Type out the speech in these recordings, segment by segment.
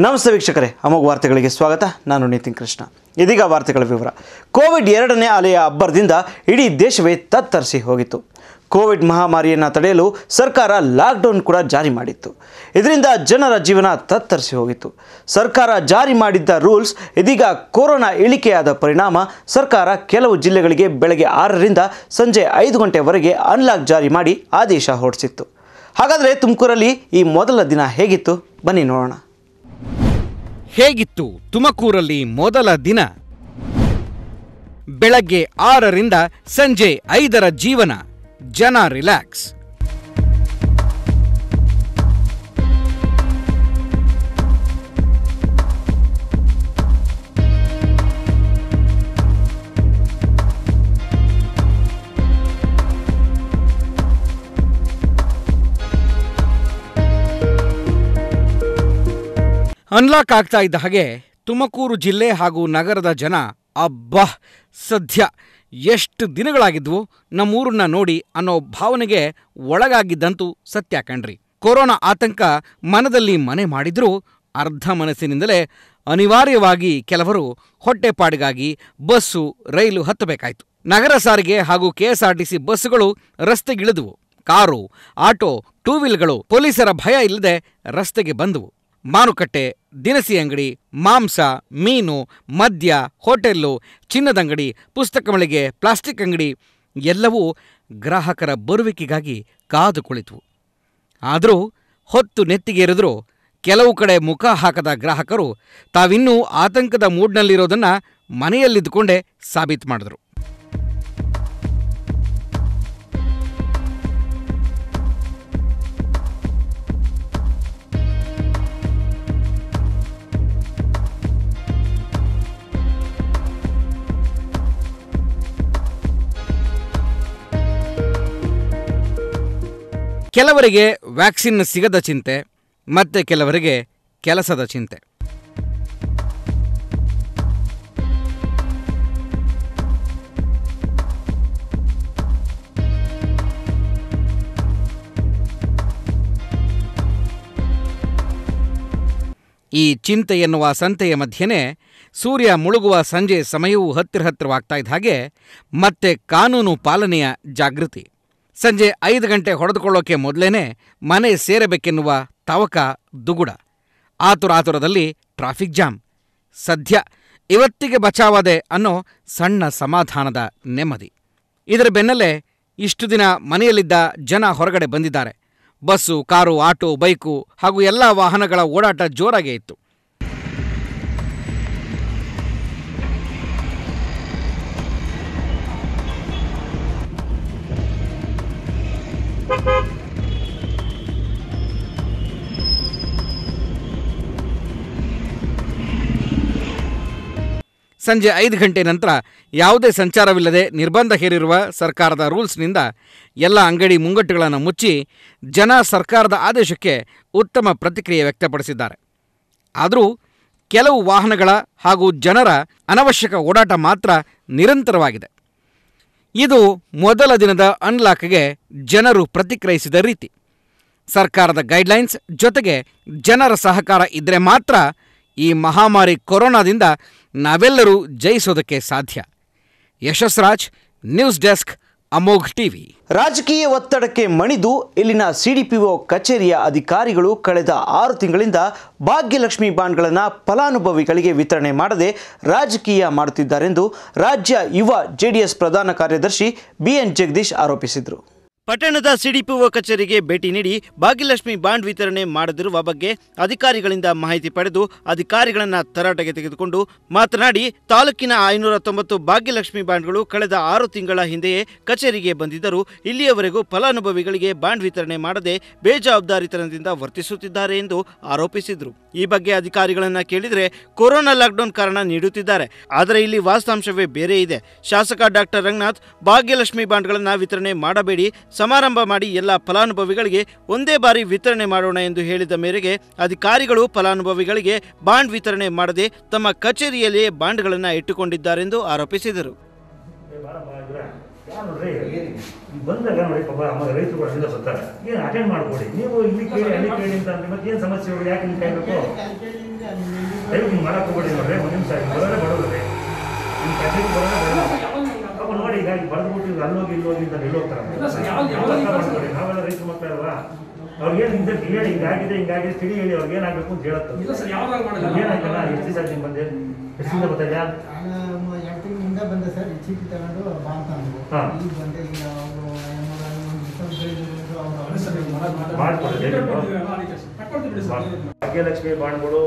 ನಮಸ್ತೆ ವೀಕ್ಷಕರೇ ಅಮೋಘ ವಾರ್ತೆಗಳಿಗೆ ಸ್ವಾಗತ ನಾನು ನಿತಿನ್ ಕೃಷ್ಣ ಇದೀಗ ವಾರ್ತೆಗಳ ವಿವರ ಕೋವಿಡ್ ಎರಡನೇ ಅಲೆಯ ಅಬ್ಬರದಿಂದ ಇಡೀ ದೇಶವೇ ತತ್ತರಿಸಿ ಹೋಗಿತ್ತು ಕೋವಿಡ್ ಮಹಾಮಾರಿಯನ್ನು ತಡೆಯಲು ಸರ್ಕಾರ ಲಾಕ್ಡೌನ್ ಕೂಡ ಜಾರಿ ಮಾಡಿತ್ತು ಇದರಿಂದ ಜನರ ಜೀವನ ತತ್ತರಿಸಿ ಹೋಗಿತ್ತು ಸರ್ಕಾರ ಜಾರಿ ಮಾಡಿದ್ದ ರೂಲ್ಸ್ ಇದೀಗ ಕೊರೋನಾ ಇಳಿಕೆಯಾದ ಪರಿಣಾಮ ಸರ್ಕಾರ ಕೆಲವು ಜಿಲ್ಲೆಗಳಿಗೆ ಬೆಳಗ್ಗೆ ಆರರಿಂದ ಸಂಜೆ ಐದು ಗಂಟೆವರೆಗೆ ಅನ್ಲಾಕ್ ಜಾರಿ ಮಾಡಿ ಆದೇಶ ಹೊರಡಿಸಿತ್ತು ಹಾಗಾದರೆ ತುಮಕೂರಲ್ಲಿ ಈ ಮೊದಲ ದಿನ ಹೇಗಿತ್ತು ಬನ್ನಿ ನೋಡೋಣ ಹೇಗಿತ್ತು ತುಮಕೂರಲ್ಲಿ ಮೊದಲ ದಿನ ಬೆಳಗ್ಗೆ ಆರರಿಂದ ಸಂಜೆ ಐದರ ಜೀವನ ಜನ ರಿಲ್ಯಾಕ್ಸ್ ಅನ್ಲಾಕ್ ಆಗ್ತಾ ಇದ್ದ ಹಾಗೆ ತುಮಕೂರು ಜಿಲ್ಲೆ ಹಾಗೂ ನಗರದ ಜನ ಅಬ್ಬಾ ಸದ್ಯ ಎಷ್ಟು ದಿನಗಳಾಗಿದ್ವು ನಮ್ಮೂರನ್ನ ನೋಡಿ ಅನ್ನೋ ಭಾವನೆಗೆ ಒಳಗಾಗಿದ್ದಂತೂ ಸತ್ಯ ಕಣ್ರಿ ಕೊರೋನಾ ಆತಂಕ ಮನದಲ್ಲಿ ಮನೆ ಮಾಡಿದ್ರೂ ಅರ್ಧ ಮನಸ್ಸಿನಿಂದಲೇ ಅನಿವಾರ್ಯವಾಗಿ ಕೆಲವರು ಹೊಟ್ಟೆಪಾಡಿಗಾಗಿ ಬಸ್ಸು ರೈಲು ಹತ್ತಬೇಕಾಯ್ತು ನಗರ ಸಾರಿಗೆ ಹಾಗೂ ಕೆಎಸ್ಆರ್ಟಿಸಿ ಬಸ್ಸುಗಳು ರಸ್ತೆಗಿಳಿದುವು ಕಾರು ಆಟೋ ಟೂ ವೀಲ್ಗಳು ಪೊಲೀಸರ ಭಯ ಇಲ್ಲದೆ ರಸ್ತೆಗೆ ಬಂದವು ಮಾರುಕಟ್ಟೆ ದಿನಸಿ ಅಂಗಡಿ ಮಾಂಸ ಮೀನು ಮದ್ಯ ಹೋಟೆಲ್ಲು ಚಿನ್ನದಂಗಡಿ ಪುಸ್ತಕ ಮಳಿಗೆ ಪ್ಲಾಸ್ಟಿಕ್ ಅಂಗಡಿ ಎಲ್ಲವೂ ಗ್ರಾಹಕರ ಬರುವಿಕೆಗಾಗಿ ಕಾದು ಕುಳಿತವು ಆದರೂ ಹೊತ್ತು ನೆತ್ತಿಗೇರಿದ್ರೂ ಕೆಲವು ಕಡೆ ಮುಖ ಹಾಕದ ಗ್ರಾಹಕರು ತಾವಿನ್ನೂ ಆತಂಕದ ಮೂಡ್ನಲ್ಲಿರೋದನ್ನ ಮನೆಯಲ್ಲಿದ್ದುಕೊಂಡೇ ಸಾಬೀತು ಮಾಡಿದ್ರು ಕೆಲವರಿಗೆ ವ್ಯಾಕ್ಸಿನ್ ಸಿಗದ ಚಿಂತೆ ಮತ್ತೆ ಕೆಲವರಿಗೆ ಕೆಲಸದ ಚಿಂತೆ ಈ ಚಿಂತೆ ಎನ್ನುವ ಸಂತೆಯ ಮಧ್ಯೆನೇ ಸೂರ್ಯ ಮುಳುಗುವ ಸಂಜೆ ಸಮಯವೂ ಹತ್ತಿರ ಹತ್ತಿರವಾಗ್ತಾ ಇದ್ದ ಹಾಗೆ ಮತ್ತೆ ಕಾನೂನು ಪಾಲನೆಯ ಜಾಗೃತಿ ಸಂಜೆ ಐದು ಗಂಟೆ ಹೊಡೆದುಕೊಳ್ಳೋಕೆ ಮೊದಲೇನೆ ಮನೆ ಸೇರಬೇಕೆನ್ನುವ ತವಕ ದುಗುಡ ಆತುರಾತುರದಲ್ಲಿ ಟ್ರಾಫಿಕ್ ಜಾಮ್ ಸದ್ಯ ಇವತ್ತಿಗೆ ಬಚಾವಾದೆ ಅನ್ನೋ ಸಣ್ಣ ಸಮಾಧಾನದ ನೆಮ್ಮದಿ ಇದರ ಬೆನ್ನಲ್ಲೇ ಇಷ್ಟು ದಿನ ಮನೆಯಲ್ಲಿದ್ದ ಜನ ಹೊರಗಡೆ ಬಂದಿದ್ದಾರೆ ಬಸ್ಸು ಕಾರು ಆಟೋ ಬೈಕು ಹಾಗೂ ಎಲ್ಲ ವಾಹನಗಳ ಓಡಾಟ ಜೋರಾಗೇ ಇತ್ತು ಸಂಜೆ ಐದು ಗಂಟೆ ನಂತರ ಯಾವುದೇ ಸಂಚಾರವಿಲ್ಲದೆ ನಿರ್ಬಂಧ ಹೇರಿರುವ ಸರ್ಕಾರದ ರೂಲ್ಸ್ನಿಂದ ಎಲ್ಲ ಅಂಗಡಿ ಮುಂಗಟ್ಟುಗಳನ್ನು ಮುಚ್ಚಿ ಜನ ಸರ್ಕಾರದ ಆದೇಶಕ್ಕೆ ಉತ್ತಮ ಪ್ರತಿಕ್ರಿಯೆ ವ್ಯಕ್ತಪಡಿಸಿದ್ದಾರೆ ಆದರೂ ಕೆಲವು ವಾಹನಗಳ ಹಾಗೂ ಜನರ ಅನವಶ್ಯಕ ಓಡಾಟ ಮಾತ್ರ ನಿರಂತರವಾಗಿದೆ ಇದು ಮೊದಲ ದಿನದ ಅನ್ಲಾಕ್ಗೆ ಜನರು ಪ್ರತಿಕ್ರಿಯಿಸಿದ ರೀತಿ ಸರ್ಕಾರದ ಗೈಡ್ಲೈನ್ಸ್ ಜೊತೆಗೆ ಜನರ ಸಹಕಾರ ಇದ್ದರೆ ಮಾತ್ರ ಈ ಮಹಾಮಾರಿ ಕೊರೋನಾದಿಂದ ನಾವೆಲ್ಲರೂ ಜಯಿಸೋದಕ್ಕೆ ಸಾಧ್ಯ Yashas Raj news desk Amogh TV ರಾಜಕೀಯ ಒತ್ತಡಕ್ಕೆ ಮಣಿದು ಇಲ್ಲಿನ ಸಿಡಿಪಿಒ ಕಚೇರಿಯ ಅಧಿಕಾರಿಗಳು ಕಳೆದ ಆರು ತಿಂಗಳಿಂದ ಭಾಗ್ಯಲಕ್ಷ್ಮಿ ಬಾಂಡ್ಗಳನ್ನು ಫಲಾನುಭವಿಗಳಿಗೆ ವಿತರಣೆ ಮಾಡದೆ ರಾಜಕೀಯ ಮಾಡುತ್ತಿದ್ದಾರೆಂದು ರಾಜ್ಯ ಯುವ ಜೆಡಿಎಸ್ ಪ್ರಧಾನ ಕಾರ್ಯದರ್ಶಿ ಬಿಎನ್ ಜಗದೀಶ್ ಆರೋಪಿಸಿದರು ಪಟ್ಟಣದ ಸಿಡಿಪಿಒ ಕಚೇರಿಗೆ ಭೇಟಿ ನೀಡಿ ಭಾಗ್ಯಲಕ್ಷ್ಮಿ ಬಾಂಡ್ ವಿತರಣೆ ಮಾಡದಿರುವ ಬಗ್ಗೆ ಅಧಿಕಾರಿಗಳಿಂದ ಮಾಹಿತಿ ಪಡೆದು ಅಧಿಕಾರಿಗಳನ್ನ ತರಾಟೆಗೆ ತೆಗೆದುಕೊಂಡು ಮಾತನಾಡಿ ತಾಲೂಕಿನ ಐನೂರ ತೊಂಬತ್ತು ಭಾಗ್ಯಲಕ್ಷ್ಮಿ ಬಾಂಡ್ಗಳು ಕಳೆದ ಆರು ತಿಂಗಳ ಹಿಂದೆಯೇ ಕಚೇರಿಗೆ ಬಂದಿದ್ದರೂ ಇಲ್ಲಿಯವರೆಗೂ ಫಲಾನುಭವಿಗಳಿಗೆ ಬಾಂಡ್ ವಿತರಣೆ ಮಾಡದೆ ಬೇಜವಾಬ್ದಾರಿತನದಿಂದ ವರ್ತಿಸುತ್ತಿದ್ದಾರೆ ಎಂದು ಆರೋಪಿಸಿದರು ಈ ಬಗ್ಗೆ ಅಧಿಕಾರಿಗಳನ್ನ ಕೇಳಿದರೆ ಕೊರೋನಾ ಲಾಕ್ಡೌನ್ ಕಾರಣ ನೀಡುತ್ತಿದ್ದಾರೆ ಆದರೆ ಇಲ್ಲಿ ವಾಸ್ತವಾಂಶವೇ ಬೇರೆ ಇದೆ ಶಾಸಕ ಡಾಕ್ಟರ್ ರಂಗನಾಥ್ ಭಾಗ್ಯಲಕ್ಷ್ಮಿ ಬಾಂಡ್ಗಳನ್ನು ವಿತರಣೆ ಮಾಡಬೇಡಿ ಸಮಾರಂಭ ಮಾಡಿ ಎಲ್ಲ ಫಲಾನುಭವಿಗಳಿಗೆ ಒಂದೇ ಬಾರಿ ವಿತರಣೆ ಮಾಡೋಣ ಎಂದು ಹೇಳಿದ ಮೇರೆಗೆ ಅಧಿಕಾರಿಗಳು ಫಲಾನುಭವಿಗಳಿಗೆ ಬಾಂಡ್ ವಿತರಣೆ ಮಾಡದೆ ತಮ್ಮ ಕಚೇರಿಯಲ್ಲಿಯೇ ಬಾಂಡ್ಗಳನ್ನು ಇಟ್ಟುಕೊಂಡಿದ್ದಾರೆಂದು ಆರೋಪಿಸಿದರು ಯಾರು ನೋಡ್ರಿ ಈಗ ಬಂದಾಗ ನೋಡಿ ಪಾಪ ಅಮ್ಮ ರೈತರು ಅಲ್ಲಿಂದ ಬರ್ತಾರೆ ಏನು ಅಟೆಂಡ್ ಮಾಡ್ಕೊಡಿ ನೀವು ಇಲ್ಲಿ ಕೇಳಿ ಅಲ್ಲಿ ಕೇಳಿ ಅಂತ ಅಂದ್ರೆ ಮತ್ತೆ ಏನು ಸಮಸ್ಯೆಗಳು ಯಾಕೆ ಇಲ್ಲಿ ಕಾಯ್ಬೇಕು ದಯವಿಟ್ಟು ಹಿಂಗೆ ಮಾಡಕ್ಕೆ ಹೋಗ್ಬೇಡಿ ನೋಡ್ರಿ ಒಂದು ನಿಮಿಷ ಈಗ ಬರೋದೇ ಬಡವ್ರಿ ನಿಮ್ಮ ಕಚೇರಿ ಬರೋದೇ ಬಡವ್ರು. ಪಾಪ ನೋಡಿ ಈಗ ಈಗ ಬರೆದ್ಬಿಟ್ಟು ಈಗ ಅಲ್ಲೋಗಿ ಇಲ್ಲೋಗಿ ಅಂತ ಎಲ್ಲಿ ಹೋಗ್ತಾರೆ ಅರ್ಥ ಮಾಡ್ಕೊಳ್ಳಿ ನಾವೆಲ್ಲ ರೈತರು ಮಕ್ಕಳಲ್ವಾ ಅವ್ರಿಗೇನು ಹಿಂದೆ ಹೇಳಿ ಹಿಂಗಾಗಿದೆ ಹಿಂಗಾಗಿದೆ ತಿಳಿ ಹೇಳಿ ಅವ್ರಿಗೆ ಏನಾಗಬೇಕು ಅಂತ ಹೇಳುತ್ತೆ ಇಲ್ಲ ಸರ್ ಯಾವಾಗ ಮಾಡಲ್ಲ ಏನಾಯ್ತಲ್ಲ ಎಷ್ಟು ದಿವಸ ಆಯ್ತು ನಿಮ್ಗೆ ಬಂದೆ ಎಷ್ಟು ದಿವಸ ಬರ್ತಾ ನಾನು ಎರಡು ತಿಂಗಳಿಂದ ಬಂದೆ ಸರ್ ಈ ಚೀಟಿ ತಗೊಂಡು ಬಾ ಅಂತ ಅಂದ್ರು ಹಾ. ಈಗ ಬಂದೆ ಈಗ ಅವರು ಒಂದು ಹೇಳಿದ್ರು ಅದೇ ಸರ್ ಅವರು ಈಗ ಮಾಡ್- ಮಾಡ್- ಮಾಡ್ಕೊಡಿ, ಡೇಟ್ ದಯವಿಟ್ಟು. ಕೊಡ್ತೀವಿ ಅಲ್ಲ, ಅದಕ್ಕೆ ಸರ್. ತಕ್ಕೊಳ್ತೀವಿ ಬಿಡಿ ಸರ್ ಭಾಗ್ಯಲಕ್ಷ್ಮಿ ಬಾಂಡ್ಗಳು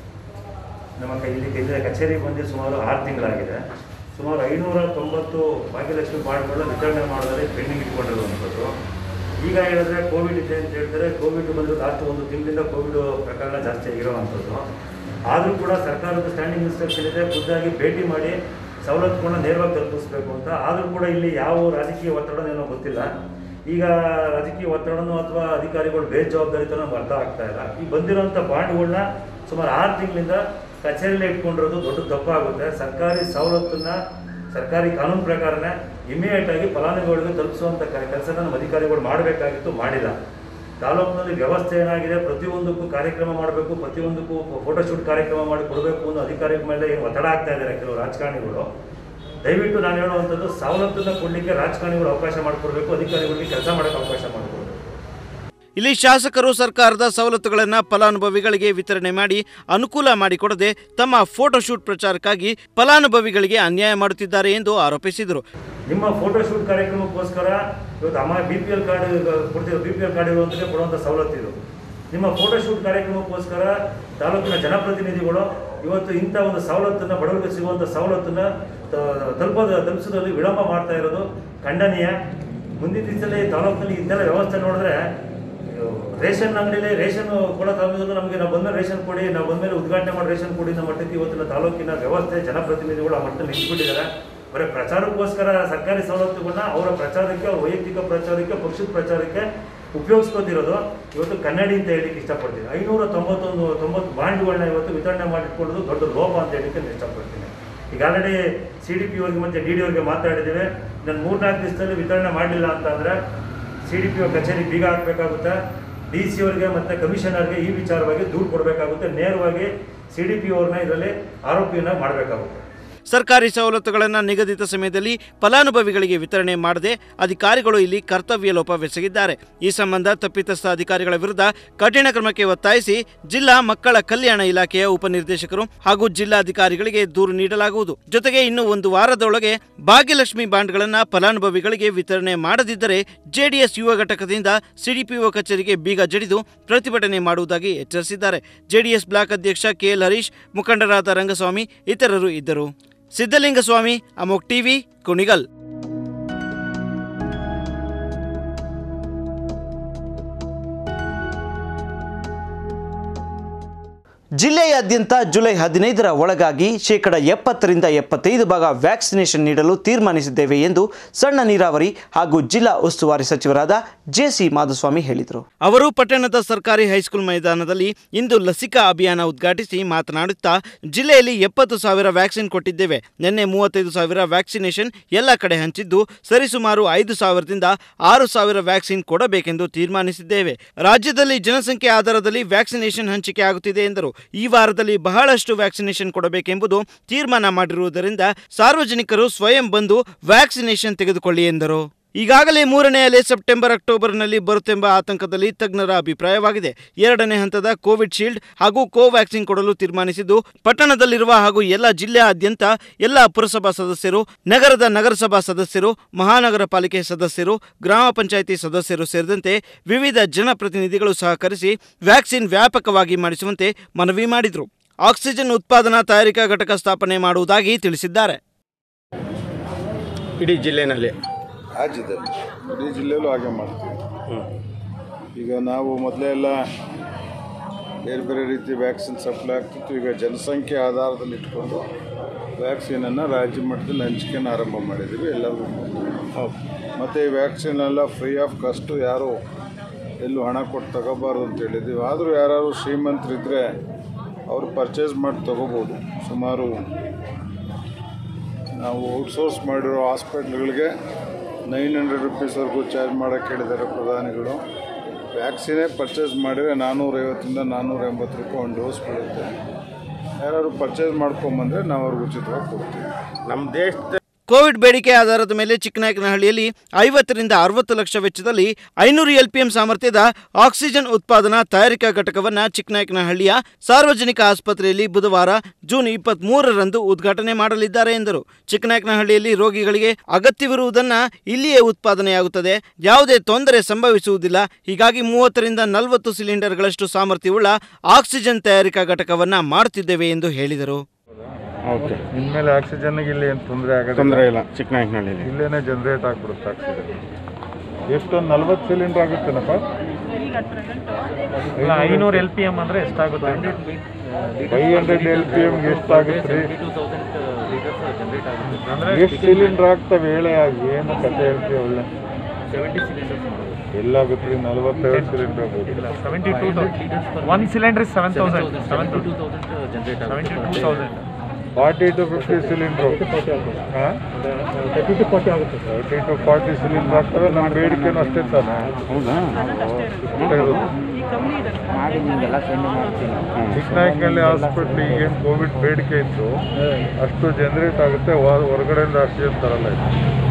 ನಮ್ಮ ಕೈ ಇಲ್ಲಿ ಕೈ- ಕಚೇರಿಗೆ ಬಂದು ಸುಮಾರು ಆರು ತಿಂಗಳಾಗಿದೆ ಸುಮಾರು ಐನೂರ ತೊಂಬತ್ತು ಭಾಗ್ಯಲಕ್ಷ್ಮಿ ಬಾಂಡ್ಗಳನ್ನ ವಿತರಣೆ ಮಾಡೋದ್ರಲ್ಲಿ ಪೆಂಡಿಂಗ್ ಇಟ್ಕೊಂಡಿರುವಂಥದ್ದು ಈಗ ಹೇಳಿದ್ರೆ ಕೋವಿಡ್ ಇದೆ ಅಂತ ಹೇಳ್ತಾರೆ ಕೋವಿಡ್ ಬಂದು ಲಾಸ್ಟ್ ಒಂದು ತಿಂಗಳಿಂದ ಕೋವಿಡ್ ಪ್ರಕರಣ ಜಾಸ್ತಿ ಆಗಿರೋವಂಥದ್ದು ಆದರೂ ಕೂಡ ಸರ್ಕಾರದ ಸ್ಟ್ಯಾಂಡಿಂಗ್ ಇನ್ಸ್ಟ್ರಕ್ಷನ್ ಇದೆ ಖುದ್ದಾಗಿ ಭೇಟಿ ಮಾಡಿ ಸವಲತ್ತುಗಳನ್ನ ನೇರವಾಗಿ ತಲುಪಿಸ್ಬೇಕು ಅಂತ ಆದರೂ ಕೂಡ ಇಲ್ಲಿ ಯಾವ ರಾಜಕೀಯ ಒತ್ತಡನೇನೋ ಗೊತ್ತಿಲ್ಲ ಈಗ ರಾಜಕೀಯ ಒತ್ತಡನೋ ಅಥವಾ ಅಧಿಕಾರಿಗಳು ಬೇಜವಾಬ್ದಾರಿತನ ನಮ್ಗೆ ಅರ್ಥ ಆಗ್ತಾ ಇಲ್ಲ ಈ ಬಂದಿರೋಂಥ ಬಾಂಡ್ಗಳನ್ನ ಸುಮಾರು ಆರು ತಿಂಗಳಿಂದ ಕಚೇರಿಯಲ್ಲೇ ಇಟ್ಕೊಂಡಿರೋದು ದೊಡ್ಡ ತಪ್ಪಾಗುತ್ತೆ ಸರ್ಕಾರಿ ಸವಲತ್ತನ್ನ ಸರ್ಕಾರಿ ಕಾನೂನು ಪ್ರಕಾರನೇ ಇಮಿಡಿಯೇಟ್ ಆಗಿ ಫಲಾನುಭವಿಗಳಿಗೆ ತಲುಪಿಸುವಂಥ ಕೆಲಸನ ನಮ್ಮ ಅಧಿಕಾರಿಗಳು ಮಾಡಬೇಕಾಗಿತ್ತು ಮಾಡಿಲ್ಲ ತಾಲೂಕಿನಲ್ಲಿ ವ್ಯವಸ್ಥೆ ಏನಾಗಿದೆ ಪ್ರತಿಯೊಂದಕ್ಕೂ ಕಾರ್ಯಕ್ರಮ ಮಾಡಬೇಕು ಪ್ರತಿಯೊಂದಕ್ಕೂ ಫೋಟೋಶೂಟ್ ಕಾರ್ಯಕ್ರಮ ಮಾಡಿ ಕೊಡಬೇಕು ಅನ್ನೋ ಅಧಿಕಾರಿಗಳ ಮೇಲೆ ಏನು ಒತ್ತಡ ಆಗ್ತಾ ಇದ್ದಾರೆ ಕೆಲವು ರಾಜಕಾರಣಿಗಳು ದಯವಿಟ್ಟು ನಾನು ಹೇಳುವಂಥದ್ದು ಸವಲತ್ತನ್ನ ಕೊಡಲಿಕ್ಕೆ ರಾಜಕಾರಣಿಗಳು ಅವಕಾಶ ಮಾಡಿಕೊಡ್ಬೇಕು ಅಧಿಕಾರಿಗಳಿಗೆ ಕೆಲಸ ಮಾಡೋಕ್ಕೆ ಅವಕಾಶ ಮಾಡಿಕೊಡ್ಬೇಕು ಇಲ್ಲಿ ಶಾಸಕರು ಸರ್ಕಾರದ ಸವಲತ್ತುಗಳನ್ನು ಫಲಾನುಭವಿಗಳಿಗೆ ವಿತರಣೆ ಮಾಡಿ ಅನುಕೂಲ ಮಾಡಿಕೊಡದೆ ತಮ್ಮ ಫೋಟೋಶೂಟ್ ಪ್ರಚಾರಕ್ಕಾಗಿ ಫಲಾನುಭವಿಗಳಿಗೆ ಅನ್ಯಾಯ ಮಾಡುತ್ತಿದ್ದಾರೆ ಎಂದು ಆರೋಪಿಸಿದರು ನಿಮ್ಮ ಫೋಟೋಶೂಟ್ ಕಾರ್ಯಕ್ರಮಕ್ಕೋಸ್ಕರ ಇವತ್ತು ಅಮ್ಮ ಬಿ ಪಿ ಎಲ್ ಕಾರ್ಡ್ ಕೊಡ್ತಿರೋ ಬಿ ಪಿ ಎಲ್ ಕಾರ್ಡ್ ಇರುವಂಥದ್ದೇ ಕೊಡುವಂಥ ಸವಲತ್ತು ಇದು ನಿಮ್ಮ ಫೋಟೋಶೂಟ್ ಕಾರ್ಯಕ್ರಮಕ್ಕೋಸ್ಕರ ತಾಲೂಕಿನ ಜನಪ್ರತಿನಿಧಿಗಳು ಇವತ್ತು ಇಂಥ ಒಂದು ಸವಲತ್ತನ್ನು ಬಡವರಿಗೆ ಸಿಗುವಂಥ ಸವಲತ್ತನ್ನು ತ- ತಲುಪೋದು ತಲುಪಿಸೋದ್ರಲ್ಲಿ ವಿಳಂಬ ಮಾಡ್ತಾ ಇರೋದು ಖಂಡನೀಯ ಮುಂದಿನ ದಿವಸದಲ್ಲಿ ತಾಲೂಕಿನಲ್ಲಿ ಇಂಥೆಲ್ಲ ವ್ಯವಸ್ಥೆ ನೋಡಿದ್ರೆ ರೇಷನ್ ಅಂಗಡಿಲಿ ರೇಷನ್ ಕೊಡೋ ಸಮಯದಲ್ಲೂ ನಮಗೆ ನಾವು ಬಂದ್ಮೇಲೆ ರೇಷನ್ ಕೊಡಿ ನಾವು ಬಂದ್ಮೇಲೆ ಉದ್ಘಾಟನೆ ಮಾಡಿ ರೇಷನ್ ಕೊಡಿ ನಮ್ಮ ಮಟ್ಟಕ್ಕೆ ಇವತ್ತಿನ ತಾಲೂಕಿನ ವ್ಯವಸ್ಥೆ ಜನಪ್ರತಿನಿಧಿಗಳು ಆ ಮಟ್ಟದಲ್ಲಿ ನಿಂತ್ಬಿಟ್ಟಿದ್ದಾರೆ ಬರೀ ಪ್ರಚಾರಕ್ಕೋಸ್ಕರ ಸರ್ಕಾರಿ ಸವಲತ್ತುಗಳನ್ನ ಅವರ ಪ್ರಚಾರಕ್ಕೆ ಅವ್ರ ವೈಯಕ್ತಿಕ ಪ್ರಚಾರಕ್ಕೆ ಪಕ್ಷದ ಪ್ರಚಾರಕ್ಕೆ ಉಪಯೋಗಿಸ್ಕೊತಿರೋದು ಇವತ್ತು ಕನ್ನಡಿ ಅಂತ ಹೇಳಿಕ್ಕೆ ಇಷ್ಟಪಡ್ತೀನಿ ಐನೂರ ತೊಂಬತ್ತೊಂದು ತೊಂಬತ್ತು ಬಾಂಡ್ಗಳನ್ನ ಇವತ್ತು ವಿತರಣೆ ಮಾಡಿಟ್ಕೊಳ್ಳೋದು ದೊಡ್ಡ ಲೋಪ ಅಂತ ಹೇಳಿಕ್ಕೆ ನಾನು ಇಷ್ಟಪಡ್ತೀನಿ ಈಗ ಆಲ್ರೆಡಿ ಸಿ ಡಿ ಪಿ ಅವ್ರಿಗೆ ಮತ್ತು ಡಿ ಡಿ ಅವ್ರಿಗೆ ಮಾತಾಡಿದ್ದೀವಿ ನಾನು ಮೂರ್ನಾಲ್ಕು ದಿವಸದಲ್ಲಿ ವಿತರಣೆ ಮಾಡಲಿಲ್ಲ ಅಂತಂದರೆ ಸಿ ಡಿ ಪಿ ಒ ಕಚೇರಿ ಬೀಗ ಹಾಕಬೇಕಾಗುತ್ತೆ ಡಿ ಸಿ ಅವರಿಗೆ ಮತ್ತು ಕಮಿಷನರ್ಗೆ ಈ ವಿಚಾರವಾಗಿ ದೂರು ಕೊಡಬೇಕಾಗುತ್ತೆ ನೇರವಾಗಿ ಸಿ ಡಿ ಪಿ ಅವ್ರನ್ನ ಇದರಲ್ಲಿ ಆರೋಪಿಯನ್ನ ಮಾಡಬೇಕಾಗುತ್ತೆ ಸರ್ಕಾರಿ ಸವಲತ್ತುಗಳನ್ನು ನಿಗದಿತ ಸಮಯದಲ್ಲಿ ಫಲಾನುಭವಿಗಳಿಗೆ ವಿತರಣೆ ಮಾಡದೆ ಅಧಿಕಾರಿಗಳು ಇಲ್ಲಿ ಕರ್ತವ್ಯ ಲೋಪವೆಸಗಿದ್ದಾರೆ ಈ ಸಂಬಂಧ ತಪ್ಪಿತಸ್ಥ ಅಧಿಕಾರಿಗಳ ವಿರುದ್ಧ ಕಠಿಣ ಕ್ರಮಕ್ಕೆ ಒತ್ತಾಯಿಸಿ ಜಿಲ್ಲಾ ಮಕ್ಕಳ ಕಲ್ಯಾಣ ಇಲಾಖೆಯ ಉಪನಿರ್ದೇಶಕರು ಹಾಗೂ ಜಿಲ್ಲಾಧಿಕಾರಿಗಳಿಗೆ ದೂರು ನೀಡಲಾಗುವುದು ಜೊತೆಗೆ ಇನ್ನು ಒಂದು ವಾರದೊಳಗೆ ಭಾಗ್ಯಲಕ್ಷ್ಮಿ ಬಾಂಡ್ಗಳನ್ನು ಫಲಾನುಭವಿಗಳಿಗೆ ವಿತರಣೆ ಮಾಡದಿದ್ದರೆ ಜೆಡಿಎಸ್ ಯುವ ಘಟಕದಿಂದ ಸಿಡಿಪಿಒ ಕಚೇರಿಗೆ ಬೀಗ ಜಡಿದು ಪ್ರತಿಭಟನೆ ಮಾಡುವುದಾಗಿ ಎಚ್ಚರಿಸಿದ್ದಾರೆ ಜೆಡಿಎಸ್ ಬ್ಲಾಕ್ ಅಧ್ಯಕ್ಷ ಕೆಎಲ್ ಹರೀಶ್ ಮುಖಂಡರಾದ ರಂಗಸ್ವಾಮಿ ಇತರರು ಇದ್ದರು ಸಿದ್ದಲಿಂಗಸ್ವಾಮಿ ಅಮೋಕ್ ಟಿವಿ ಕುಣಿಗಲ್ ಜಿಲ್ಲೆಯಾದ್ಯಂತ ಜುಲೈ ಹದಿನೈದರ ಒಳಗಾಗಿ ಶೇಕಡ ಎಪ್ಪತ್ತರಿಂದ ಎಪ್ಪತ್ತೈದು ಭಾಗ ವ್ಯಾಕ್ಸಿನೇಷನ್ ನೀಡಲು ತೀರ್ಮಾನಿಸಿದ್ದೇವೆ ಎಂದು ಸಣ್ಣ ನೀರಾವರಿ ಹಾಗೂ ಜಿಲ್ಲಾ ಉಸ್ತುವಾರಿ ಸಚಿವರಾದ ಜೆಸಿ ಮಾಧುಸ್ವಾಮಿ ಹೇಳಿದರು ಅವರು ಪಟ್ಟಣದ ಸರ್ಕಾರಿ ಹೈಸ್ಕೂಲ್ ಮೈದಾನದಲ್ಲಿ ಇಂದು ಲಸಿಕಾ ಅಭಿಯಾನ ಉದ್ಘಾಟಿಸಿ ಮಾತನಾಡುತ್ತಾ ಜಿಲ್ಲೆಯಲ್ಲಿ ಎಪ್ಪತ್ತು ಸಾವಿರ ವ್ಯಾಕ್ಸಿನ್ ಕೊಟ್ಟಿದ್ದೇವೆ ನಿನ್ನೆ ಮೂವತ್ತೈದು ಸಾವಿರ ವ್ಯಾಕ್ಸಿನೇಷನ್ ಎಲ್ಲ ಕಡೆ ಹಂಚಿದ್ದು ಸರಿಸುಮಾರು ಐದು ಸಾವಿರದಿಂದ ಆರು ಸಾವಿರ ವ್ಯಾಕ್ಸಿನ್ ಕೊಡಬೇಕೆಂದು ತೀರ್ಮಾನಿಸಿದ್ದೇವೆ ರಾಜ್ಯದಲ್ಲಿ ಜನಸಂಖ್ಯೆ ಆಧಾರದಲ್ಲಿ ವ್ಯಾಕ್ಸಿನೇಷನ್ ಹಂಚಿಕೆ ಆಗುತ್ತಿದೆ ಎಂದರು ಈ ವಾರದಲ್ಲಿ ಬಹಳಷ್ಟು ವ್ಯಾಕ್ಸಿನೇಷನ್ ಕೊಡಬೇಕೆಂಬುದು ತೀರ್ಮಾನ ಮಾಡಿರುವುದರಿಂದ ಸಾರ್ವಜನಿಕರು ಸ್ವಯಂ ಬಂದು ವ್ಯಾಕ್ಸಿನೇಷನ್ ತೆಗೆದುಕೊಳ್ಳಿ ಎಂದರು ಈಗಾಗಲೇ ಮೂರನೇ ಅಲೆ ಸೆಪ್ಟೆಂಬರ್ ಅಕ್ಟೋಬರ್ನಲ್ಲಿ ಬರುತ್ತೆಂಬ ಆತಂಕದಲ್ಲಿ ತಜ್ಞರ ಅಭಿಪ್ರಾಯವಾಗಿದೆ ಎರಡನೇ ಹಂತದ ಕೋವಿಡ್ ಶೀಲ್ಡ್ ಹಾಗೂ ಕೋವ್ಯಾಕ್ಸಿನ್ ಕೊಡಲು ತೀರ್ಮಾನಿಸಿದ್ದು ಪಟ್ಟಣದಲ್ಲಿರುವ ಹಾಗೂ ಎಲ್ಲ ಜಿಲ್ಲೆಯಾದ್ಯಂತ ಎಲ್ಲ ಪುರಸಭಾ ಸದಸ್ಯರು ನಗರದ ನಗರಸಭಾ ಸದಸ್ಯರು ಮಹಾನಗರ ಪಾಲಿಕೆ ಸದಸ್ಯರು ಗ್ರಾಮ ಪಂಚಾಯಿತಿ ಸದಸ್ಯರು ಸೇರಿದಂತೆ ವಿವಿಧ ಜನಪ್ರತಿನಿಧಿಗಳು ಸಹಕರಿಸಿ ವ್ಯಾಕ್ಸಿನ್ ವ್ಯಾಪಕವಾಗಿ ಮಾಡಿಸುವಂತೆ ಮನವಿ ಮಾಡಿದರು ಆಕ್ಸಿಜನ್ ಉತ್ಪಾದನಾ ತಯಾರಿಕಾ ಘಟಕ ಸ್ಥಾಪನೆ ಮಾಡುವುದಾಗಿ ತಿಳಿಸಿದ್ದಾರೆ ಇಡೀ ಜಿಲ್ಲೆನಲ್ಲಿ ರಾಜ್ಯದಲ್ಲಿ ಇಡೀ ಜಿಲ್ಲೆಯಲ್ಲೂ ಹಾಗೆ ಮಾಡ್ತೀವಿ ಈಗ ನಾವು ಮೊದಲೇ ಎಲ್ಲ ಬೇರೆ ಬೇರೆ ರೀತಿ ವ್ಯಾಕ್ಸಿನ್ ಸಪ್ಲೈ ಆಗ್ತಿತ್ತು ಈಗ ಜನಸಂಖ್ಯೆ ಆಧಾರದಲ್ಲಿ ಇಟ್ಕೊಂಡು ವ್ಯಾಕ್ಸಿನನ್ನು ರಾಜ್ಯ ಮಟ್ಟದಲ್ಲಿ ಹಂಚಿಕೆನ ಆರಂಭ ಮಾಡಿದ್ದೀವಿ ಎಲ್ಲರಿಗೂ ಮತ್ತು ಈ ವ್ಯಾಕ್ಸಿನ್ ಎಲ್ಲ ಫ್ರೀ ಆಫ್ ಕಾಸ್ಟು ಯಾರು ಎಲ್ಲೂ ಹಣ ಕೊಟ್ಟು ತಗೋಬಾರ್ದು ಅಂತ ಹೇಳಿದ್ದೀವಿ ಆದರೂ ಯಾರು ಶ್ರೀಮಂತರಿದ್ದರೆ ಅವರು ಪರ್ಚೇಸ್ ಮಾಡಿ ತಗೋಬೋದು ಸುಮಾರು ನಾವು ಔಟ್ಸೋರ್ಸ್ ಮಾಡಿರೋ ಹಾಸ್ಪಿಟ್ಲ್ಗಳಿಗೆ ನೈನ್ ಹಂಡ್ರೆಡ್ ರುಪೀಸ್ವರೆಗೂ ಚಾರ್ಜ್ ಮಾಡೋಕ್ಕೆ ಹೇಳಿದ್ದಾರೆ ಪ್ರಧಾನಿಗಳು ವ್ಯಾಕ್ಸಿನೇ ಪರ್ಚೇಸ್ ಮಾಡಿದರೆ ನಾನ್ನೂರೈವತ್ತರಿಂದ ನಾನ್ನೂರ ಎಂಬತ್ತು ರೂಪಾಯಿ ಒಂದು ಡೋಸ್ ಬೀಳುತ್ತೆ ಯಾರು ಪರ್ಚೇಸ್ ಮಾಡ್ಕೊಂಬಂದರೆ ನಾವು ಅವ್ರಿಗೆ ಉಚಿತವಾಗಿ ಕೊಡ್ತೀವಿ ನಮ್ಮ ದೇಶದ ಕೋವಿಡ್ ಬೇಡಿಕೆ ಆಧಾರದ ಮೇಲೆ ಚಿಕ್ಕನಾಯಕನಹಳ್ಳಿಯಲ್ಲಿ ಐವತ್ತರಿಂದ ಅರವತ್ತು ಲಕ್ಷ ವೆಚ್ಚದಲ್ಲಿ ಐನೂರು ಎಲ್ ಪಿ ಎಂ ಸಾಮರ್ಥ್ಯದ ಆಕ್ಸಿಜನ್ ಉತ್ಪಾದನಾ ತಯಾರಿಕಾ ಘಟಕವನ್ನು ಚಿಕ್ಕನಾಯಕನಹಳ್ಳಿಯ ಸಾರ್ವಜನಿಕ ಆಸ್ಪತ್ರೆಯಲ್ಲಿ ಬುಧವಾರ ಜೂನ್ ಇಪ್ಪತ್ತ್ ಮೂರರಂದು ಉದ್ಘಾಟನೆ ಮಾಡಲಿದ್ದಾರೆ ಎಂದರು ಚಿಕ್ಕನಾಯಕನಹಳ್ಳಿಯಲ್ಲಿ ರೋಗಿಗಳಿಗೆ ಅಗತ್ಯವಿರುವುದನ್ನು ಇಲ್ಲಿಯೇ ಉತ್ಪಾದನೆಯಾಗುತ್ತದೆ ಯಾವುದೇ ತೊಂದರೆ ಸಂಭವಿಸುವುದಿಲ್ಲ ಹೀಗಾಗಿ ಮೂವತ್ತರಿಂದ ನಲವತ್ತು ಸಿಲಿಂಡರ್ಗಳಷ್ಟು ಸಾಮರ್ಥ್ಯವುಳ್ಳ ಆಕ್ಸಿಜನ್ ತಯಾರಿಕಾ ಘಟಕವನ್ನು ಮಾಡುತ್ತಿದ್ದೇವೆ ಎಂದು ಹೇಳಿದರು ಓಕೆ ಇನ್ಮೇಲೆ ಆಕ್ಸಿಜನ್ಗೆ ಇಲ್ಲಿ ಏನು ತೊಂದರೆ ಆಗೋದು ತೊಂದರೆ ಇಲ್ಲ ಚಿಕ್ಕನಾಯಕನಹಳ್ಳಿಲಿ ಇಲ್ಲೇನೆ ಜನರೇಟ್ ಆಗಿಬಿಡುತ್ತೆ ಆಕ್ಸಿಜನ್ ಎಷ್ಟೊಂದು ನಲ್ವತ್ತು ಸಿಲಿಂಡರ್ ಆಗುತ್ತೇನಪ್ಪ ಐನೂರು ಎಲ್ ಪಿ ಎಮ್ ಅಂದರೆ ಎಷ್ಟಾಗುತ್ತೆ ಫೈವ್ ಹಂಡ್ರೆಡ್ ಎಲ್ ಪಿ ಎಮ್ಗೆ ಎಷ್ಟಾಗುತ್ತೆ ರೀ ಎಷ್ಟು ಸಿಲಿಂಡರ್ ಆಗ್ತವೆ ಹೇಳಿ ಏನು ಕತೆ ಹೇಳ್ತೀವಿ ಒಳ್ಳೆ ಎಲ್ಲಾಗುತ್ತೆ ರೀ ನಲ್ವತ್ತೈದು ಸಿಲಿಂಡರ್ ಆಗ್ಬೋದು seventy two one cylinder seven thousand seven to seventy two thousand forty to fifty cylinder ಹಾಂ ತರ್ಟಿ ಟು ಫಾರ್ಟಿ ಆಗುತ್ತೆ ತರ್ಟಿ ಟು ಫಾರ್ಟಿ ಸಿಲಿಂಡರ್ ಆಗ್ತವೆ ನಮ್ಮ ಬೇಡಿಕೆನೂ ಅಷ್ಟೇ ತಾನೆ ಹೌದಾ ಅಷ್ಟೇ ಇರುತ್ತೆ. ಚಿಕ್ಕನಾಯಕನಹಳ್ಳಿ ಹಾಸ್ಪಿಟ್ಲ್ ಈಗೇನು ಕೋವಿಡ್ ಬೇಡಿಕೆ ಇತ್ತು ಅಷ್ಟು ಜನರೇಟ್ ಆಗುತ್ತೆ ಹೊ- ಹೊರಗಡೆಯಿಂದ ಆಕ್ಸಿಜನ್ ತರಲ್ಲ ಇದು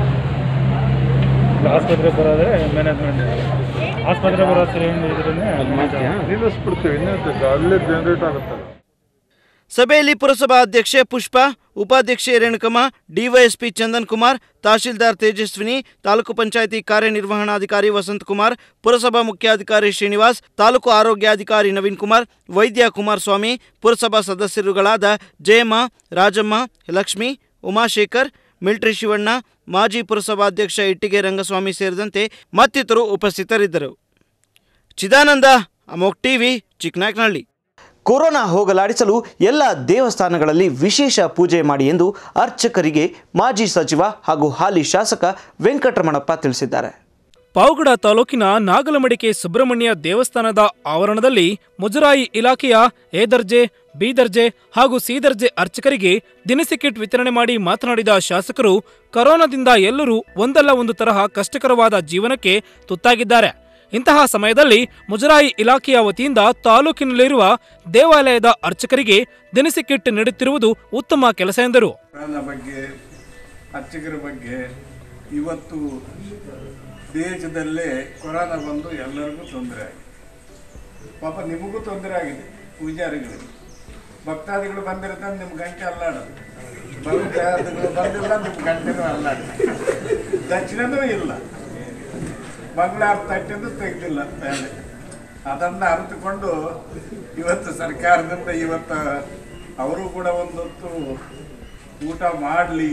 ಆಸ್ಪತ್ರೆ ಬರೋದ್ರೆ ಮ್ಯಾನೇಜ್ಮೆಂಟ್ ಆಸ್ಪತ್ರೆ ಬರೋ ಇದ್ರನ್ನೇ ನಿಲ್ಲಿಸ್ಬಿಡ್ತೀವಿ ಇನ್ನೇನು ಅಲ್ಲೇ ಜನರೇಟ್ ಆಗುತ್ತಲ್ಲ ಸಭೆಯಲ್ಲಿ ಪುರಸಭಾ ಅಧ್ಯಕ್ಷೆ ಪುಷ್ಪ ಉಪಾಧ್ಯಕ್ಷೆ ರೇಣುಕಮ್ಮ ಡಿವೈಎಸ್ಪಿ ಚಂದನ್ ಕುಮಾರ್ ತಹಶೀಲ್ದಾರ್ ತೇಜಸ್ವಿನಿ ತಾಲೂಕು ಪಂಚಾಯಿತಿ ಕಾರ್ಯನಿರ್ವಹಣಾಧಿಕಾರಿ ವಸಂತ್ ಕುಮಾರ್ ಪುರಸಭಾ ಮುಖ್ಯಾಧಿಕಾರಿ ಶ್ರೀನಿವಾಸ್ ತಾಲೂಕು ಆರೋಗ್ಯಾಧಿಕಾರಿ ನವೀನ್ ಕುಮಾರ್ ವೈದ್ಯ ಕುಮಾರಸ್ವಾಮಿ ಪುರಸಭಾ ಸದಸ್ಯರುಗಳಾದ ಜಯಮ್ಮ ರಾಜಮ್ಮ ಲಕ್ಷ್ಮಿ ಉಮಾಶೇಖರ್ ಮಿಲ್ಟ್ರಿ ಶಿವಣ್ಣ ಮಾಜಿ ಪುರಸಭಾಧ್ಯಕ್ಷ ಇಟ್ಟಿಗೆ ರಂಗಸ್ವಾಮಿ ಸೇರಿದಂತೆ ಮತ್ತಿತರರು ಉಪಸ್ಥಿತರಿದ್ದರು ಚಿದಾನಂದ ಅಮೋಕ್ ಟಿವಿ ಚಿಕ್ಕನಾಯಕನಹಳ್ಳಿ ಕೊರೋನಾ ಹೋಗಲಾಡಿಸಲು ಎಲ್ಲ ದೇವಸ್ಥಾನಗಳಲ್ಲಿ ವಿಶೇಷ ಪೂಜೆ ಮಾಡಿ ಎಂದು ಅರ್ಚಕರಿಗೆ ಮಾಜಿ ಸಚಿವ ಹಾಗೂ ಹಾಲಿ ಶಾಸಕ ವೆಂಕಟರಮಣಪ್ಪ ತಿಳಿಸಿದ್ದಾರೆ ಪಾವಗಡ ತಾಲೂಕಿನ ನಾಗಲಮಡಿಕೆ ಸುಬ್ರಹ್ಮಣ್ಯ ದೇವಸ್ಥಾನದ ಆವರಣದಲ್ಲಿ ಮುಜರಾಯಿ ಇಲಾಖೆಯ ಎ ದರ್ಜೆ ಬಿ ದರ್ಜೆ ಹಾಗೂ ಸಿ ದರ್ಜೆ ಅರ್ಚಕರಿಗೆ ದಿನಸಿ ಕಿಟ್ ವಿತರಣೆ ಮಾಡಿ ಮಾತನಾಡಿದ ಶಾಸಕರು ಕೊರೋನಾದಿಂದ ಎಲ್ಲರೂ ಒಂದಲ್ಲ ಒಂದು ತರಹ ಕಷ್ಟಕರವಾದ ಜೀವನಕ್ಕೆ ತುತ್ತಾಗಿದ್ದಾರೆ ಇಂತಹ ಸಮಯದಲ್ಲಿ ಮುಜರಾಯಿ ಇಲಾಖೆಯ ವತಿಯಿಂದ ತಾಲೂಕಿನಲ್ಲಿರುವ ದೇವಾಲಯದ ಅರ್ಚಕರಿಗೆ ದಿನಸಿ ಕಿಟ್ ನೀಡುತ್ತಿರುವುದು ಉತ್ತಮ ಕೆಲಸ ಎಂದರು ಕೊರೋನಾ ಬಗ್ಗೆ ಅರ್ಚಕರ ಬಗ್ಗೆ ಇವತ್ತು ದೇಶದಲ್ಲೇ ಕೊರೋನಾ ಬಂದು ಎಲ್ಲರಿಗೂ ತೊಂದರೆ ಆಗಿದೆ ಪಾಪ ನಿಮಗೂ ತೊಂದರೆ ಆಗಿದೆ ಪೂಜಾರಿಗಳಿಗೆ ಭಕ್ತಾದಿಗಳು ಬಂದಿರ್ತಾರೆ ನಿಮ್ಮ ಗಂಟೆ ಅಲ್ಲಾಡೋದು ಭಕ್ತಾದಿಗಳು ಬಂದಿಲ್ಲ ನಿಮ್ಮ ಗಂಟೆನೂ ಅಲ್ಲಾಡೋದು ದಕ್ಷಿಣನೂ ಇಲ್ಲ ಬಂಗ್ಲಾರ ತಟ್ಟೆನೂ ತೆಗೆದಿಲ್ಲ ಮೇಲೆ ಅದನ್ನು ಅರಿತುಕೊಂಡು ಇವತ್ತು ಸರ್ಕಾರದಿಂದ ಇವತ್ತು ಅವರು ಕೂಡ ಒಂದೊತ್ತು ಊಟ ಮಾಡಲಿ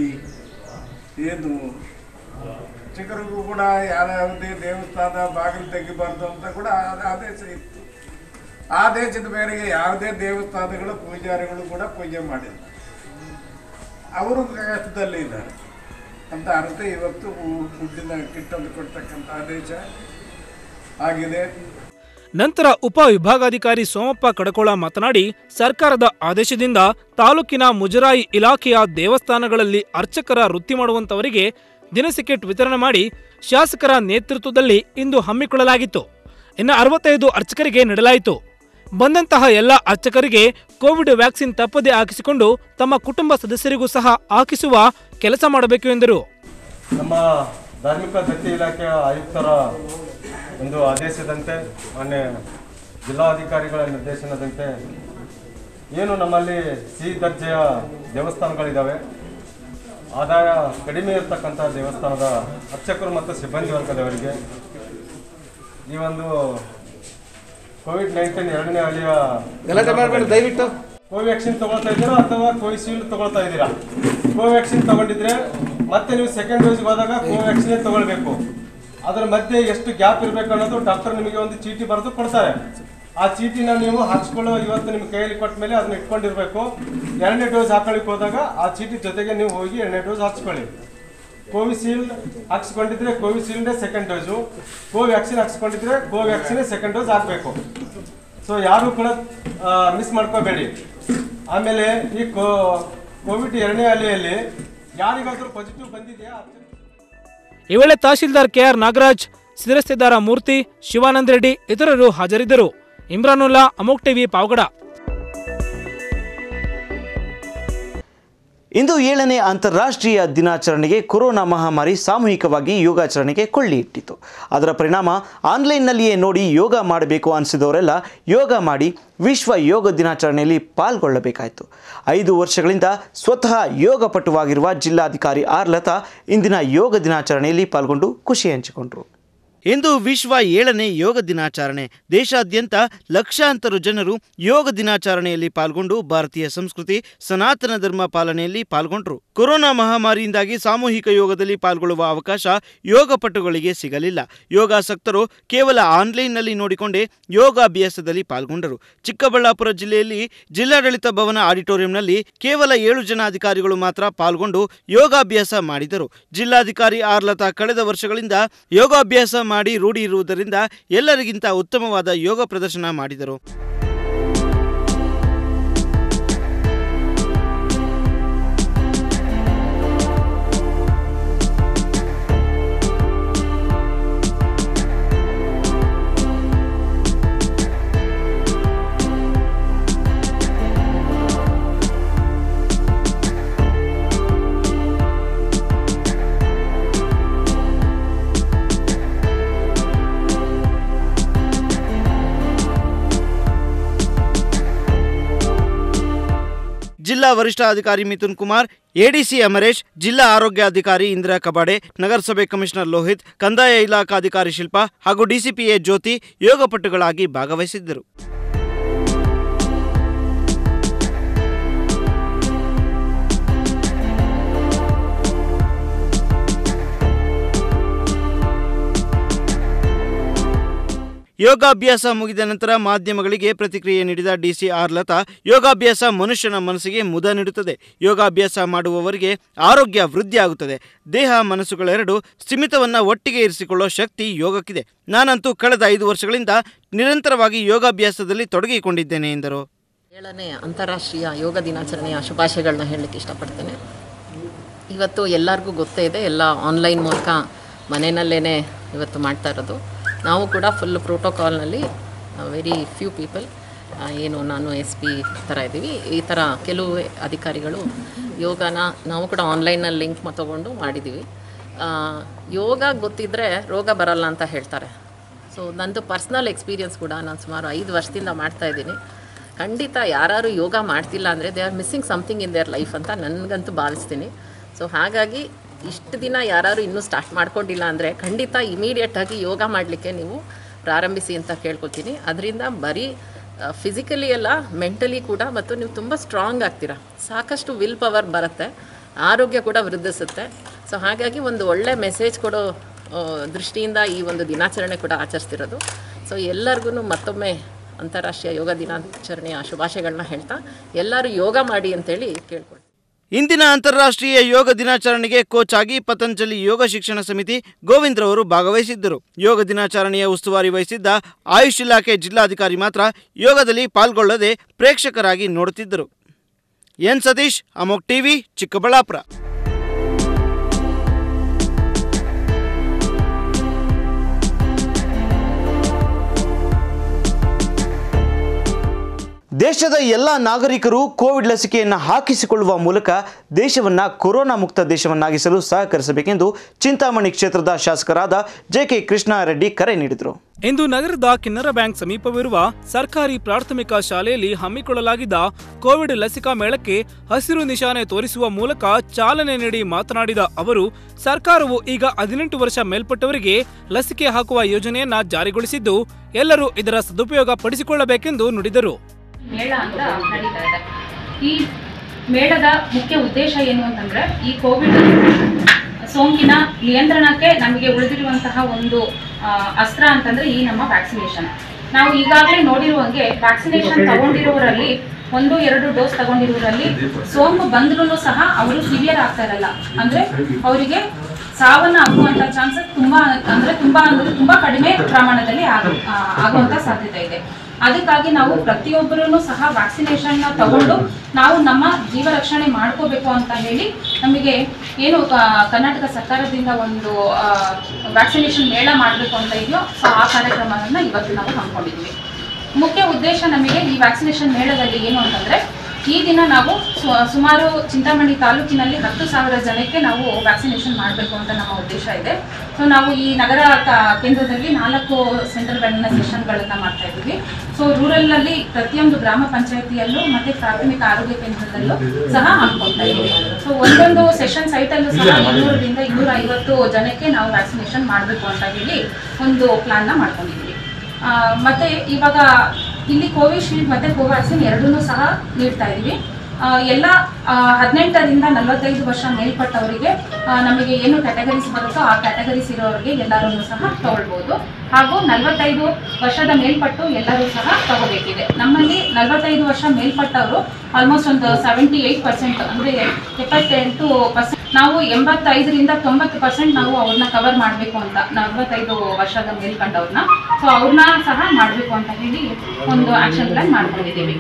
ಏನು ಚಿಕ್ಕರಿಗೂ ಕೂಡ ಯಾವ್ಯಾವುದೇ ದೇವಸ್ಥಾನ ಬಾಗಿಲು ತೆಗಿಬಾರ್ದು ಅಂತ ಕೂಡ ಆ- ಆದೇಶ ಇತ್ತು ಆದೇಶದ ಮೇರೆಗೆ ಯಾವುದೇ ದೇವಸ್ಥಾನಗಳು ಪೂಜಾರಿಗಳು ಕೂಡ ಪೂಜೆ ಮಾಡಿಲ್ಲ ಅವರು ಕಷ್ಟದಲ್ಲಿ ಇದ್ದಾರೆ ಅಂತ ಅರ್ಥ ಇವತ್ತು ಊ- ಫುಡ್ಡಿನ ಕಿಟ್ಟನ್ನು ಕೊಡ್ತಕ್ಕಂಥ ಆದೇಶ ಆಗಿದೆ ನಂತರ ಉಪ ವಿಭಾಗಾಧಿಕಾರಿ ಸೋಮಪ್ಪ ಕಡಕೋಳ ಮಾತನಾಡಿ ಸರ್ಕಾರದ ಆದೇಶದಿಂದ ತಾಲೂಕಿನ ಮುಜರಾಯಿ ಇಲಾಖೆಯ ದೇವಸ್ಥಾನಗಳಲ್ಲಿ ಅರ್ಚಕರ ವೃತ್ತಿ ಮಾಡುವಂತವರಿಗೆ ದಿನಸಿ ಕಿಟ್ ವಿತರಣೆ ಮಾಡಿ ಶಾಸಕರ ನೇತೃತ್ವದಲ್ಲಿ ಇಂದು ಹಮ್ಮಿಕೊಳ್ಳಲಾಗಿತ್ತು ಇನ್ನು ಅರವತ್ತೈದು ಅರ್ಚಕರಿಗೆ ನೀಡಲಾಯಿತು ಬಂದಂತಹ ಎಲ್ಲ ಅರ್ಚಕರಿಗೆ ಕೋವಿಡ್ ವ್ಯಾಕ್ಸಿನ್ ತಪ್ಪದೆ ಹಾಕಿಸಿಕೊಂಡು ತಮ್ಮ ಕುಟುಂಬ ಸದಸ್ಯರಿಗೂ ಸಹ ಹಾಕಿಸುವ ಕೆಲಸ ಮಾಡಬೇಕು ಎಂದರು ನಮ್ಮ ಧಾರ್ಮಿಕ ದತ್ತಿ ಇಲಾಖೆಯ ಆಯುಕ್ತರ ಒಂದು ಆದೇಶದಂತೆ ಮಾನ್ಯ ಜಿಲ್ಲಾಧಿಕಾರಿಗಳ ನಿರ್ದೇಶನದಂತೆ ಏನು ನಮ್ಮಲ್ಲಿ ಸಿ ದರ್ಜೆಯ ದೇವಸ್ಥಾನಗಳಿದ್ದಾವೆ ಆದಾಯ ಕಡಿಮೆ ಇರತಕ್ಕಂಥ ದೇವಸ್ಥಾನದ ಅರ್ಚಕರು ಮತ್ತು ಸಿಬ್ಬಂದಿ ವರ್ಗದವರಿಗೆ ಈ ಒಂದು ಕೋವಿಡ್ ನೈನ್ಟೀನ್ ಎರಡನೇ ಅಲೆಯ ದಯವಿಟ್ಟು ಕೋವ್ಯಾಕ್ಸಿನ್ ತಗೊಳ್ತಾ ಇದ್ದೀರಾ ಅಥವಾ ಕೋವಿಶೀಲ್ಡ್ ತಗೊಳ್ತಾ ಇದ್ದೀರಾ ಕೋವ್ಯಾಕ್ಸಿನ್ ತಗೊಂಡಿದ್ರೆ ಮತ್ತೆ ನೀವು ಸೆಕೆಂಡ್ ಡೋಸ್ಗೆ ಹೋದಾಗ ಕೋವ್ಯಾಕ್ಸಿನ್ ತಗೊಳ್ಬೇಕು ಅದರ ಮಧ್ಯೆ ಎಷ್ಟು ಗ್ಯಾಪ್ ಇರಬೇಕು ಅನ್ನೋದು ಡಾಕ್ಟರ್ ನಿಮಗೆ ಒಂದು ಚೀಟಿ ಬರೆದು ಕೊಡ್ತಾರೆ ಆ ಚೀಟಿನ ನೀವು ಹಾಕ್ಸ್ಕೊಳ್ಳೋ ಇವತ್ತು ನಿಮ್ಮ ಕೈಯಲ್ಲಿ ಕೊಟ್ಟ ಮೇಲೆ ಅದನ್ನ ಇಟ್ಕೊಂಡಿರ್ಬೇಕು ಎರಡನೇ ಡೋಸ್ ಹಾಕೊಳ್ಳಿಕ್ಕೆ ಹೋದಾಗ ಆ ಚೀಟಿ ಜೊತೆಗೆ ನೀವು ಹೋಗಿ ಎರಡನೇ ಡೋಸ್ ಹಾಕ್ಸ್ಕೊಳ್ಳಿ ಕೋವಿಶೀಲ್ಡ್ ಹಾಕ್ಸ್ಕೊಂಡಿದ್ರೆ ಕೋವಿಶೀಲ್ಡೇ ಸೆಕೆಂಡ್ ಡೋಸು ಕೋವ್ಯಾಕ್ಸಿನ್ ಹಾಕ್ಸ್ಕೊಂಡಿದ್ರೆ ಕೋವ್ಯಾಕ್ಸಿನೇ ಸೆಕೆಂಡ್ ಡೋಸ್ ಹಾಕಬೇಕು ಸೊ ಯಾರು ಕೂಡ ಮಿಸ್ ಮಾಡ್ಕೋಬೇಡಿ ಆಮೇಲೆ ಈ ಕೋವಿಡ್ ಎರಡನೇ ಅಲೆಯಲ್ಲಿ ಯಾರಿಗಾದ್ರೂ ಪಾಸಿಟಿವ್ ಬಂದಿದೆಯಾ ಈ ವೇಳೆ ತಹಶೀಲ್ದಾರ್ ಕೆಆರ್ ನಾಗರಾಜ್ ಶಿರಸ್ತೆದಾರ ಮೂರ್ತಿ ಶಿವಾನಂದ ರೆಡ್ಡಿ ಇತರರು ಹಾಜರಿದ್ದರು ಇಮ್ರಾನುಲ್ಲಾ ಅಮೋಕ್ ಟಿವಿ ಪಾವಗಡ ಇಂದು ಏಳನೇ ಅಂತಾರಾಷ್ಟ್ರೀಯ ದಿನಾಚರಣೆಗೆ ಕೊರೋನಾ ಮಹಾಮಾರಿ ಸಾಮೂಹಿಕವಾಗಿ ಯೋಗಾಚರಣೆಗೆ ಕೊಳ್ಳಿ ಇಟ್ಟಿತು ಅದರ ಪರಿಣಾಮ ಆನ್ಲೈನ್ನಲ್ಲಿಯೇ ನೋಡಿ ಯೋಗ ಮಾಡಬೇಕು ಅನಿಸಿದವರೆಲ್ಲ ಯೋಗ ಮಾಡಿ ವಿಶ್ವ ಯೋಗ ದಿನಾಚರಣೆಯಲ್ಲಿ ಪಾಲ್ಗೊಳ್ಳಬೇಕಾಯಿತು ಐದು ವರ್ಷಗಳಿಂದ ಸ್ವತಃ ಯೋಗಪಟುವಾಗಿರುವ ಜಿಲ್ಲಾಧಿಕಾರಿ ಆರ್ ಲತಾ ಇಂದಿನ ಯೋಗ ದಿನಾಚರಣೆಯಲ್ಲಿ ಪಾಲ್ಗೊಂಡು ಖುಷಿ ಹಂಚಿಕೊಂಡರು ಇಂದು ವಿಶ್ವ ಏಳನೇ ಯೋಗ ದಿನಾಚರಣೆ ದೇಶಾದ್ಯಂತ ಲಕ್ಷಾಂತರ ಜನರು ಯೋಗ ದಿನಾಚರಣೆಯಲ್ಲಿ ಪಾಲ್ಗೊಂಡು ಭಾರತೀಯ ಸಂಸ್ಕೃತಿ ಸನಾತನ ಧರ್ಮ ಪಾಲನೆಯಲ್ಲಿ ಪಾಲ್ಗೊಂಡರು ಕೊರೋನಾ ಮಹಾಮಾರಿಯಿಂದಾಗಿ ಸಾಮೂಹಿಕ ಯೋಗದಲ್ಲಿ ಪಾಲ್ಗೊಳ್ಳುವ ಅವಕಾಶ ಯೋಗಪಟುಗಳಿಗೆ ಸಿಗಲಿಲ್ಲ ಯೋಗಾಸಕ್ತರು ಕೇವಲ ಆನ್ಲೈನ್ನಲ್ಲಿ ನೋಡಿಕೊಂಡೇ ಯೋಗಾಭ್ಯಾಸದಲ್ಲಿ ಪಾಲ್ಗೊಂಡರು ಚಿಕ್ಕಬಳ್ಳಾಪುರ ಜಿಲ್ಲೆಯಲ್ಲಿ ಜಿಲ್ಲಾಡಳಿತ ಭವನ ಆಡಿಟೋರಿಯಂನಲ್ಲಿ ಕೇವಲ ಏಳು ಜನ ಅಧಿಕಾರಿಗಳು ಮಾತ್ರ ಪಾಲ್ಗೊಂಡು ಯೋಗಾಭ್ಯಾಸ ಮಾಡಿದರು ಜಿಲ್ಲಾಧಿಕಾರಿ ಆರ್ ಲತಾ ಕಳೆದ ವರ್ಷಗಳಿಂದ ಯೋಗಾಭ್ಯಾಸ ಮಾಡಿ ರೂಢಿ ಇರುವುದರಿಂದ ಎಲ್ಲರಿಗಿಂತ ಉತ್ತಮವಾದ ಯೋಗ ಪ್ರದರ್ಶನ ಮಾಡಿದರು ಜಿಲ್ಲಾ ವರಿಷ್ಠಾಧಿಕಾರಿ ಮಿಥುನ್ ಕುಮಾರ್ ಎಡಿಸಿ ಅಮರೇಶ್ ಜಿಲ್ಲಾ ಆರೋಗ್ಯಾಧಿಕಾರಿ ಇಂದಿರಾ ಕಬಾಡೆ ನಗರಸಭೆ ಕಮಿಷನರ್ ಲೋಹಿತ್ ಕಂದಾಯ ಇಲಾಖಾಧಿಕಾರಿ ಶಿಲ್ಪಾ ಹಾಗೂ ಡಿಸಿಪಿಎ ಜ್ಯೋತಿ ಯೋಗಪಟುಗಳಾಗಿ ಭಾಗವಹಿಸಿದ್ದರು ಯೋಗಾಭ್ಯಾಸ ಮುಗಿದ ನಂತರ ಮಾಧ್ಯಮಗಳಿಗೆ ಪ್ರತಿಕ್ರಿಯೆ ನೀಡಿದ ಡಿಸಿ ಆರ್ ಲತಾ ಯೋಗಾಭ್ಯಾಸ ಮನುಷ್ಯನ ಮನಸ್ಸಿಗೆ ಮುದ ನೀಡುತ್ತದೆ ಯೋಗಾಭ್ಯಾಸ ಮಾಡುವವರಿಗೆ ಆರೋಗ್ಯ ವೃದ್ಧಿಯಾಗುತ್ತದೆ ದೇಹ ಮನಸ್ಸುಗಳೆರಡು ಸ್ಥಿಮಿತವನ್ನು ಒಟ್ಟಿಗೆ ಇರಿಸಿಕೊಳ್ಳೋ ಶಕ್ತಿ ಯೋಗಕ್ಕಿದೆ ನಾನಂತೂ ಕಳೆದ ಐದು ವರ್ಷಗಳಿಂದ ನಿರಂತರವಾಗಿ ಯೋಗಾಭ್ಯಾಸದಲ್ಲಿ ತೊಡಗಿಕೊಂಡಿದ್ದೇನೆ ಎಂದರು ಏಳನೇ ಅಂತಾರಾಷ್ಟ್ರೀಯ ಯೋಗ ದಿನಾಚರಣೆಯ ಶುಭಾಶಯಗಳನ್ನ ಹೇಳಲಿಕ್ಕೆ ಇಷ್ಟಪಡ್ತೇನೆ ಇವತ್ತು ಎಲ್ಲರಿಗೂ ಗೊತ್ತೇ ಇದೆ ಎಲ್ಲ ಆನ್ಲೈನ್ ಮೂಲಕ ಮನೆಯಲ್ಲೇ ಇವತ್ತು ಮಾಡ್ತಾ ಇರೋದು ನಾವು ಕೂಡ ಫುಲ್ ಪ್ರೋಟೋಕಾಲ್ನಲ್ಲಿ ವೆರಿ ಫ್ಯೂ ಪೀಪಲ್ ಏನು ನಾನು ಎಸ್ ಪಿ ಥರ ಇದ್ದೀವಿ ಈ ಥರ ಕೆಲವು ಅಧಿಕಾರಿಗಳು ಯೋಗನ ನಾವು ಕೂಡ ಆನ್ಲೈನಲ್ಲಿ ಲಿಂಕ್ ತಗೊಂಡು ಮಾಡಿದ್ದೀವಿ ಆ, ಯೋಗ ಗೊತ್ತಿದ್ದರೆ ರೋಗ ಬರಲ್ಲ ಅಂತ ಹೇಳ್ತಾರೆ ಸೊ ನಂದು ಪರ್ಸ್ನಲ್ ಎಕ್ಸ್ಪೀರಿಯನ್ಸ್ ಕೂಡ ನಾನು ಸುಮಾರು ಐದು ವರ್ಷದಿಂದ ಮಾಡ್ತಾ ಇದ್ದೀನಿ ಖಂಡಿತ ಯಾರು ಯೋಗ ಮಾಡ್ತಿಲ್ಲ ಅಂದರೆ they are missing something in their life ಅಂತ ನನಗಂತೂ ಭಾವಿಸ್ತೀನಿ ಸೊ ಹಾಗಾಗಿ ಇಷ್ಟು ದಿನ ಯಾರು ಇನ್ನೂ ಸ್ಟಾರ್ಟ್ ಮಾಡ್ಕೊಂಡಿಲ್ಲ ಅಂದರೆ ಖಂಡಿತ ಇಮಿಡಿಯೇಟಾಗಿ ಯೋಗ ಮಾಡಲಿಕ್ಕೆ ನೀವು ಪ್ರಾರಂಭಿಸಿ ಅಂತ ಕೇಳ್ಕೊತೀನಿ ಅದರಿಂದ ಬರೀ ಫಿಸಿಕಲಿ ಎಲ್ಲ ಮೆಂಟಲಿ ಕೂಡ ಮತ್ತು ನೀವು ತುಂಬ ಸ್ಟ್ರಾಂಗ್ ಆಗ್ತೀರಾ ಸಾಕಷ್ಟು ವಿಲ್ ಪವರ್ ಬರುತ್ತೆ ಆರೋಗ್ಯ ಕೂಡ ವೃದ್ಧಿಸುತ್ತೆ ಸೊ ಹಾಗಾಗಿ ಒಂದು ಒಳ್ಳೆ ಮೆಸೇಜ್ ಕೊಡೋ ಆ, ದೃಷ್ಟಿಯಿಂದ ಈ ಒಂದು ದಿನಾಚರಣೆ ಕೂಡ ಆಚರಿಸ್ತಿರೋದು ಸೊ ಎಲ್ಲರಿಗೂ ಮತ್ತೊಮ್ಮೆ ಅಂತಾರಾಷ್ಟ್ರೀಯ ಯೋಗ ದಿನಾಚರಣೆಯ ಶುಭಾಶಯಗಳನ್ನ ಹೇಳ್ತಾ ಎಲ್ಲರೂ ಯೋಗ ಮಾಡಿ ಅಂತೇಳಿ ಕೇಳ್ಕೊಳ್ತೀನಿ ಇಂದಿನ ಅಂತಾರಾಷ್ಟ್ರೀಯ ಯೋಗ ದಿನಾಚರಣೆಗೆ ಕೋಚ್ ಆಗಿ ಪತಂಜಲಿ ಯೋಗ ಶಿಕ್ಷಣ ಸಮಿತಿ ಗೋವಿಂದ್ ರವರು ಭಾಗವಹಿಸಿದ್ದರು ಯೋಗ ದಿನಾಚರಣೆಯ ಉಸ್ತುವಾರಿ ವಹಿಸಿದ್ದ ಆಯುಷ್ ಇಲಾಖೆ ಜಿಲ್ಲಾಧಿಕಾರಿ ಮಾತ್ರ ಯೋಗದಲ್ಲಿ ಪಾಲ್ಗೊಳ್ಳದೆ ಪ್ರೇಕ್ಷಕರಾಗಿ ನೋಡುತ್ತಿದ್ದರು ಎನ್ ಸತೀಶ್ ಅಮೋಕ್ ಟಿವಿ ಚಿಕ್ಕಬಳ್ಳಾಪುರ ದೇಶದ ಎಲ್ಲ ನಾಗರಿಕರು ಕೋವಿಡ್ ಲಸಿಕೆಯನ್ನು ಹಾಕಿಸಿಕೊಳ್ಳುವ ಮೂಲಕ ದೇಶವನ್ನು ಕೊರೋನಾ ಮುಕ್ತ ದೇಶವನ್ನಾಗಿಸಲು ಸಹಕರಿಸಬೇಕೆಂದು ಚಿಂತಾಮಣಿ ಕ್ಷೇತ್ರದ ಶಾಸಕರಾದ ಜೆ ಕೆ ಕೃಷ್ಣಾರೆಡ್ಡಿ ಕರೆ ನೀಡಿದರು ಇಂದು ನಗರದ ಕಿನ್ನರ ಬ್ಯಾಂಕ್ ಸಮೀಪವಿರುವ ಸರ್ಕಾರಿ ಪ್ರಾಥಮಿಕ ಶಾಲೆಯಲ್ಲಿ ಹಮ್ಮಿಕೊಳ್ಳಲಾಗಿದ್ದ ಕೋವಿಡ್ ಲಸಿಕಾ ಮೇಳಕ್ಕೆ ಹಸಿರು ನಿಶಾನೆ ತೋರಿಸುವ ಮೂಲಕ ಚಾಲನೆ ನೀಡಿ ಮಾತನಾಡಿದ ಅವರು ಸರ್ಕಾರವು ಈಗ ಹದಿನೆಂಟು ವರ್ಷ ಮೇಲ್ಪಟ್ಟವರಿಗೆ ಲಸಿಕೆ ಹಾಕುವ ಯೋಜನೆಯನ್ನ ಜಾರಿಗೊಳಿಸಿದ್ದು ಎಲ್ಲರೂ ಇದರ ಸದುಪಯೋಗ ಪಡಿಸಿಕೊಳ್ಳಬೇಕೆಂದು ನುಡಿದರು ಮೇಳ ಅಂತ ನಡೀತಾ ಇದೆ ಈ ಮೇಳದ ಮುಖ್ಯ ಉದ್ದೇಶ ಏನು ಅಂತಂದ್ರೆ ಈ ಕೋವಿಡ್ ಸೋಂಕಿನ ನಿಯಂತ್ರಣಕ್ಕೆ ನಮಗೆ ಉಳಿದಿರುವಂತಹ ಒಂದು ಆ, ಅಸ್ತ್ರ ಅಂತಂದ್ರೆ ಈ ನಮ್ಮ ವ್ಯಾಕ್ಸಿನೇಷನ್ ನಾವು ಈಗಾಗಲೇ ನೋಡಿರುವಂಗೆ ವ್ಯಾಕ್ಸಿನೇಷನ್ ತಗೊಂಡಿರುವವರಲ್ಲಿ ಒಂದು ಎರಡು ಡೋಸ್ ತಗೊಂಡಿರುವವರಲ್ಲಿ ಸೋಂಕು ಬಂದ್ರೂ ಸಹ ಅವರು ಸಿವಿಯರ್ ಆಗ್ತಾ ಇರಲ್ಲ ಅಂದ್ರೆ ಅವರಿಗೆ ಸಾವನ್ನ ಆಗುವಂತ ಚಾನ್ಸಸ್ ತುಂಬಾ ಅಂದ್ರೆ ತುಂಬಾ ಅಂದ್ರೆ ತುಂಬಾ ಕಡಿಮೆ ಪ್ರಮಾಣದಲ್ಲಿ ಆಗ- ಆ, ಆಗುವಂತ ಸಾಧ್ಯತೆ ಇದೆ ಅದಕ್ಕಾಗಿ ನಾವು ಪ್ರತಿಯೊಬ್ಬರೂ ಸಹ ವ್ಯಾಕ್ಸಿನೇಷನ್ ತಗೊಂಡು ನಾವು ನಮ್ಮ ಜೀವ ರಕ್ಷಣೆ ಮಾಡ್ಕೋಬೇಕು ಅಂತ ಹೇಳಿ ನಮಗೆ ಏನು ಕ- ಕರ್ನಾಟಕ ಸರ್ಕಾರದಿಂದ ಒಂದು ವ್ಯಾಕ್ಸಿನೇಷನ್ ಮೇಳ ಮಾಡಬೇಕು ಅಂತ ಇದೆಯೋ ಸೊ ಆ ಕಾರ್ಯಕ್ರಮವನ್ನು ಇವತ್ತು ನಾವು ಹಮ್ಮಿಕೊಂಡಿದ್ವಿ ಮುಖ್ಯ ಉದ್ದೇಶ ನಮಗೆ ಈ ವ್ಯಾಕ್ಸಿನೇಷನ್ ಮೇಳದಲ್ಲಿ ಏನು ಅಂತಂದರೆ ಈ ದಿನ ನಾವು ಸು- ಸುಮಾರು ಚಿಂತಾಮಣಿ ತಾಲೂಕಿನಲ್ಲಿ ಹತ್ತು ಸಾವಿರ ಜನಕ್ಕೆ ನಾವು ವ್ಯಾಕ್ಸಿನೇಷನ್ ಮಾಡಬೇಕು ಅಂತ ನಮ್ಮ ಉದ್ದೇಶ ಇದೆ ಸೊ ನಾವು ಈ ನಗರ ಕ- ಕೇಂದ್ರದಲ್ಲಿ ನಾಲ್ಕು ಸೆಂಟ್ರಲ್ ವೆಲ್ನೆಸ್ ಸೆಷನ್ಗಳನ್ನು ಮಾಡ್ತಾ ಇದ್ದೀವಿ ಸೊ ರೂರಲ್ನಲ್ಲಿ ಪ್ರತಿಯೊಂದು ಗ್ರಾಮ ಪಂಚಾಯತಿಯಲ್ಲೂ ಮತ್ತು ಪ್ರಾಥಮಿಕ ಆರೋಗ್ಯ ಕೇಂದ್ರದಲ್ಲೂ ಸಹ ಹಮ್ಮಿಕೊಳ್ತಾ ಇದ್ದೀವಿ ಸೊ ಒಂದೊಂದು ಸೆಷನ್ ಸೈಟಲ್ಲೂ ಸಹ ಇನ್ನೂರರಿಂದ ಇನ್ನೂರ ಐವತ್ತು ಜನಕ್ಕೆ ನಾವು ವ್ಯಾಕ್ಸಿನೇಷನ್ ಮಾಡಬೇಕು ಅಂತ ಹೇಳಿ ಒಂದು ಪ್ಲಾನ್ನ ಮಾಡ್ಕೊಂಡಿದ್ದೀವಿ ಆ, ಮತ್ತೆ ಇವಾಗ ಇಲ್ಲಿ ಕೋವಿಶೀಲ್ಡ್ ಮತ್ತೆ ಕೋವ್ಯಾಕ್ಸಿನ್ ಎರಡನ್ನೂ ಸಹ ನೀಡ್ತಾ ಇದ್ದೀವಿ ಆ, ಎಲ್ಲ ಆ, ಹದಿನೆಂಟರಿಂದ ನಲವತ್ತೈದು ವರ್ಷ ಮೇಲ್ಪಟ್ಟವರಿಗೆ ಆ, ನಮಗೆ ಏನು ಕ್ಯಾಟಗರೀಸ್ ಬರುತ್ತೋ ಆ ಕ್ಯಾಟಗರೀಸ್ ಇರೋರಿಗೆ ಎಲ್ಲರೂ ಸಹ ತಗೊಳ್ಬೋದು ಹಾಗೂ ನಲವತ್ತೈದು ವರ್ಷದ ಮೇಲ್ಪಟ್ಟು ಎಲ್ಲರೂ ಸಹ ತಗೋಬೇಕಿದೆ ನಮ್ಮಲ್ಲಿ ನಲವತ್ತೈದು ವರ್ಷ ಮೇಲ್ಪಟ್ಟವರು ಆಲ್ಮೋಸ್ಟ್ ಒಂದು ಸೆವೆಂಟಿ ಏಯ್ಟ್ ಪರ್ಸೆಂಟ್ ಅಂದರೆ ಎಪ್ಪತ್ತೆಂಟು ಪರ್ಸೆಂಟ್ ನಾವು ಎಂಬತ್ತೈದರಿಂದ ತೊಂಬತ್ತು ಪರ್ಸೆಂಟ್ ನಾವು ಅವ್ರನ್ನ ಕವರ್ ಮಾಡಬೇಕು ಅಂತ ನಲವತ್ತೈದು ವರ್ಷದ ಮೇಲ್ಕಂಡವ್ರನ್ನ ಸೊ ಅವ್ರನ್ನ ಸಹ ಮಾಡಬೇಕು ಅಂತ ಹೇಳಿ ಒಂದು ಆಕ್ಷನ್ ಪ್ಲಾನ್ ಮಾಡ್ಕೊಂಡಿದ್ದೀವಿ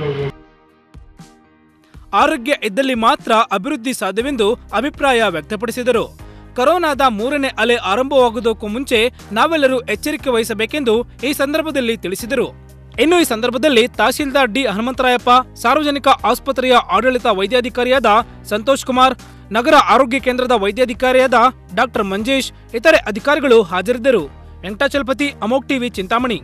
ಆರೋಗ್ಯ ಇದ್ದಲ್ಲಿ ಮಾತ್ರ ಅಭಿವೃದ್ಧಿ ಸಾಧ್ಯವೆಂದು ಅಭಿಪ್ರಾಯ ವ್ಯಕ್ತಪಡಿಸಿದರು ಕೊರೋನಾದ ಮೂರನೇ ಅಲೆ ಆರಂಭವಾಗುವುದಕ್ಕೂ ಮುಂಚೆ ನಾವೆಲ್ಲರೂ ಎಚ್ಚರಿಕೆ ವಹಿಸಬೇಕೆಂದು ಈ ಸಂದರ್ಭದಲ್ಲಿ ತಿಳಿಸಿದರು ಇನ್ನು ಈ ಸಂದರ್ಭದಲ್ಲಿ ತಹಸೀಲ್ದಾರ್ ಡಿ ಹನುಮಂತರಾಯಪ್ಪ ಸಾರ್ವಜನಿಕ ಆಸ್ಪತ್ರೆಯ ಆಡಳಿತ ವೈದ್ಯಾಧಿಕಾರಿಯಾದ ಸಂತೋಷ್ ಕುಮಾರ್ ನಗರ ಆರೋಗ್ಯ ಕೇಂದ್ರದ ವೈದ್ಯಾಧಿಕಾರಿಯಾದ ಡಾಕ್ಟರ್ ಮಂಜೇಶ್ ಇತರೆ ಅಧಿಕಾರಿಗಳು ಹಾಜರಿದ್ದರು ವೆಂಕಟಾಚಲಪತಿ ಅಮೋಕ್ ಟಿವಿ ಚಿಂತಾಮಣಿ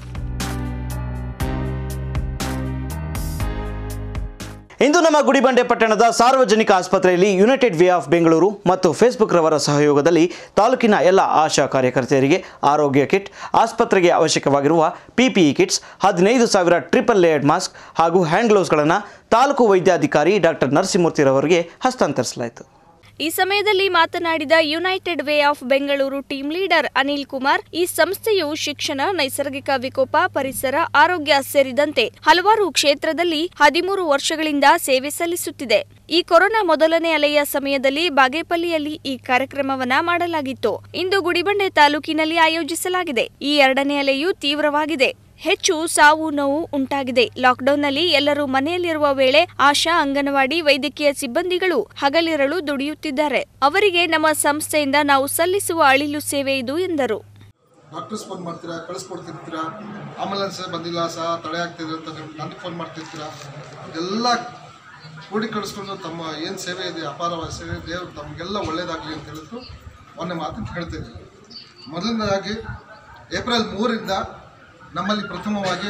ಇಂದು ನಮ್ಮ ಗುಡಿಬಂಡೆ ಪಟ್ಟಣದ ಸಾರ್ವಜನಿಕ ಆಸ್ಪತ್ರೆಯಲ್ಲಿ ಯುನೈಟೆಡ್ ವೇ ಆಫ್ ಬೆಂಗಳೂರು ಮತ್ತು ಫೇಸ್ಬುಕ್ ರವರ ಸಹಯೋಗದಲ್ಲಿ ತಾಲೂಕಿನ ಎಲ್ಲ ಆಶಾ ಕಾರ್ಯಕರ್ತೆಯರಿಗೆ ಆರೋಗ್ಯ ಕಿಟ್ ಆಸ್ಪತ್ರೆಗೆ ಅವಶ್ಯಕವಾಗಿರುವ ಪಿಪಿಇ ಕಿಟ್ಸ್ ಹದಿನೈದು ಸಾವಿರ ಟ್ರಿಪಲ್ ಲೇಯರ್ಡ್ ಮಾಸ್ಕ್ ಹಾಗೂ ಹ್ಯಾಂಡ್ ಗ್ಲೌಸ್ಗಳನ್ನು ತಾಲೂಕು ವೈದ್ಯಾಧಿಕಾರಿ ಡಾಕ್ಟರ್ ನರಸಿಂಹಮೂರ್ತಿರವರಿಗೆ ಹಸ್ತಾಂತರಿಸಲಾಯಿತು ಈ ಸಮಯದಲ್ಲಿ ಮಾತನಾಡಿದ united way of Bengaluru team leader Anil Kumar ಈ ಸಂಸ್ಥೆಯು ಶಿಕ್ಷಣ ನೈಸರ್ಗಿಕ ವಿಕೋಪ ಪರಿಸರ ಆರೋಗ್ಯ ಸೇರಿದಂತೆ ಹಲವಾರು ಕ್ಷೇತ್ರದಲ್ಲಿ ಹದಿಮೂರು ವರ್ಷಗಳಿಂದ ಸೇವೆ ಸಲ್ಲಿಸುತ್ತಿದೆ ಈ ಕೊರೋನಾ ಮೊದಲನೇ ಅಲೆಯ ಸಮಯದಲ್ಲಿ ಬಾಗೇಪಲ್ಲಿಯಲ್ಲಿ ಈ ಕಾರ್ಯಕ್ರಮವನ್ನ ಮಾಡಲಾಗಿತ್ತು ಇಂದು ಗುಡಿಬಂಡೆ ತಾಲೂಕಿನಲ್ಲಿ ಆಯೋಜಿಸಲಾಗಿದೆ ಈ ಎರಡನೇ ಅಲೆಯು ತೀವ್ರವಾಗಿದೆ ಹೆಚ್ಚು ಸಾವು ನೋವು ಉಂಟಾಗಿದೆ ಲಾಕ್ಡೌನ್ನಲ್ಲಿ ಎಲ್ಲರೂ ಮನೆಯಲ್ಲಿರುವ ವೇಳೆ ಆಶಾ ಅಂಗನವಾಡಿ ವೈದ್ಯಕೀಯ ಸಿಬ್ಬಂದಿಗಳು ಹಗಲಿರಳು ದುಡಿಯುತ್ತಿದ್ದಾರೆ ಅವರಿಗೆ ನಮ್ಮ ಸಂಸ್ಥೆಯಿಂದ ನಾವು ಸಲ್ಲಿಸುವ ಅಳಿಲು ಸೇವೆ ಇದು ಎಂದರು ಡಾಕ್ಟರ್ಸ್ ಫೋನ್ ಮಾಡ್ತೀರಾ ಕಳಿಸ್ಕೊಡ್ತಿರ್ತೀರಾ ಆಂಬುಲೆನ್ಸ್ ಬಂದಿಲ್ಲ ಸಹ ತಡೆ ಆಗ್ತಿದೆ ಅಂತ ನೀವು ನನಗೆ ಫೋನ್ ಮಾಡ್ತಿರ್ತೀರಾ ಎಲ್ಲ ಕೂಡಿ ಕಳಿಸ್ಕೊಂಡು ತಮ್ಮ ಏನು ಸೇವೆ ಇದೆ ಅಪಾರವಾದ ಸೇವೆ ದೇವರು ತಮಗೆಲ್ಲ ಒಳ್ಳೇದಾಗಲಿ ಅಂತ ಹೇಳಿದ್ರು ಮೊನ್ನೆ ಮಾತನ್ನು ಹೇಳ್ತೀನಿ ಮೊದಲನೇದಾಗಿ ಏಪ್ರಿಲ್ ಮೂರಿಂದ ನಮ್ಮಲ್ಲಿ ಪ್ರಥಮವಾಗಿ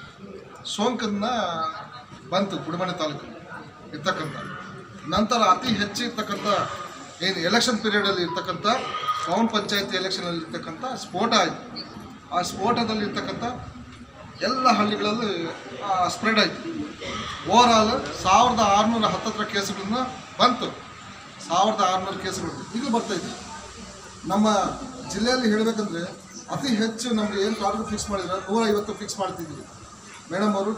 ಸೋಂಕನ್ನು ಬಂತು ಗುಡಿಮನೆ ತಾಲೂಕು ಇರ್ತಕ್ಕಂಥ ನಂತರ ಅತಿ ಹೆಚ್ಚು ಇರ್ತಕ್ಕಂಥ ಏನು ಎಲೆಕ್ಷನ್ ಪೀರಿಯಡಲ್ಲಿ ಇರ್ತಕ್ಕಂಥ ಗ್ರಾಮ ಪಂಚಾಯತಿ ಎಲೆಕ್ಷನಲ್ಲಿ ಇರ್ತಕ್ಕಂಥ ಸ್ಫೋಟ ಆಯಿತು ಆ ಸ್ಫೋಟದಲ್ಲಿ ಇರ್ತಕ್ಕಂಥ ಎಲ್ಲ ಹಳ್ಳಿಗಳಲ್ಲಿ ಸ್ಪ್ರೆಡ್ ಆಯಿತು ಓವರ್ ಆಲ್ ಸಾವಿರದ ಆರುನೂರ ಹತ್ತತ್ರ ಕೇಸುಗಳನ್ನ ಬಂತು ಸಾವಿರದ ಆರುನೂರು ಕೇಸುಗಳು ಈಗ ಬರ್ತಾಯಿದೆ ನಮ್ಮ ಜಿಲ್ಲೆಯಲ್ಲಿ ಹೇಳಬೇಕಂದ್ರೆ ಅತಿ ಹೆಚ್ಚು ನಮಗೆ ಏನು ಟಾರ್ಗೆಟ್ ಫಿಕ್ಸ್ ಮಾಡಿದ್ರೆ ನೂರ ಐವತ್ತು ಫಿಕ್ಸ್ ಮಾಡ್ತಿದ್ವಿ ಮೇಡಮ್ ಅವರು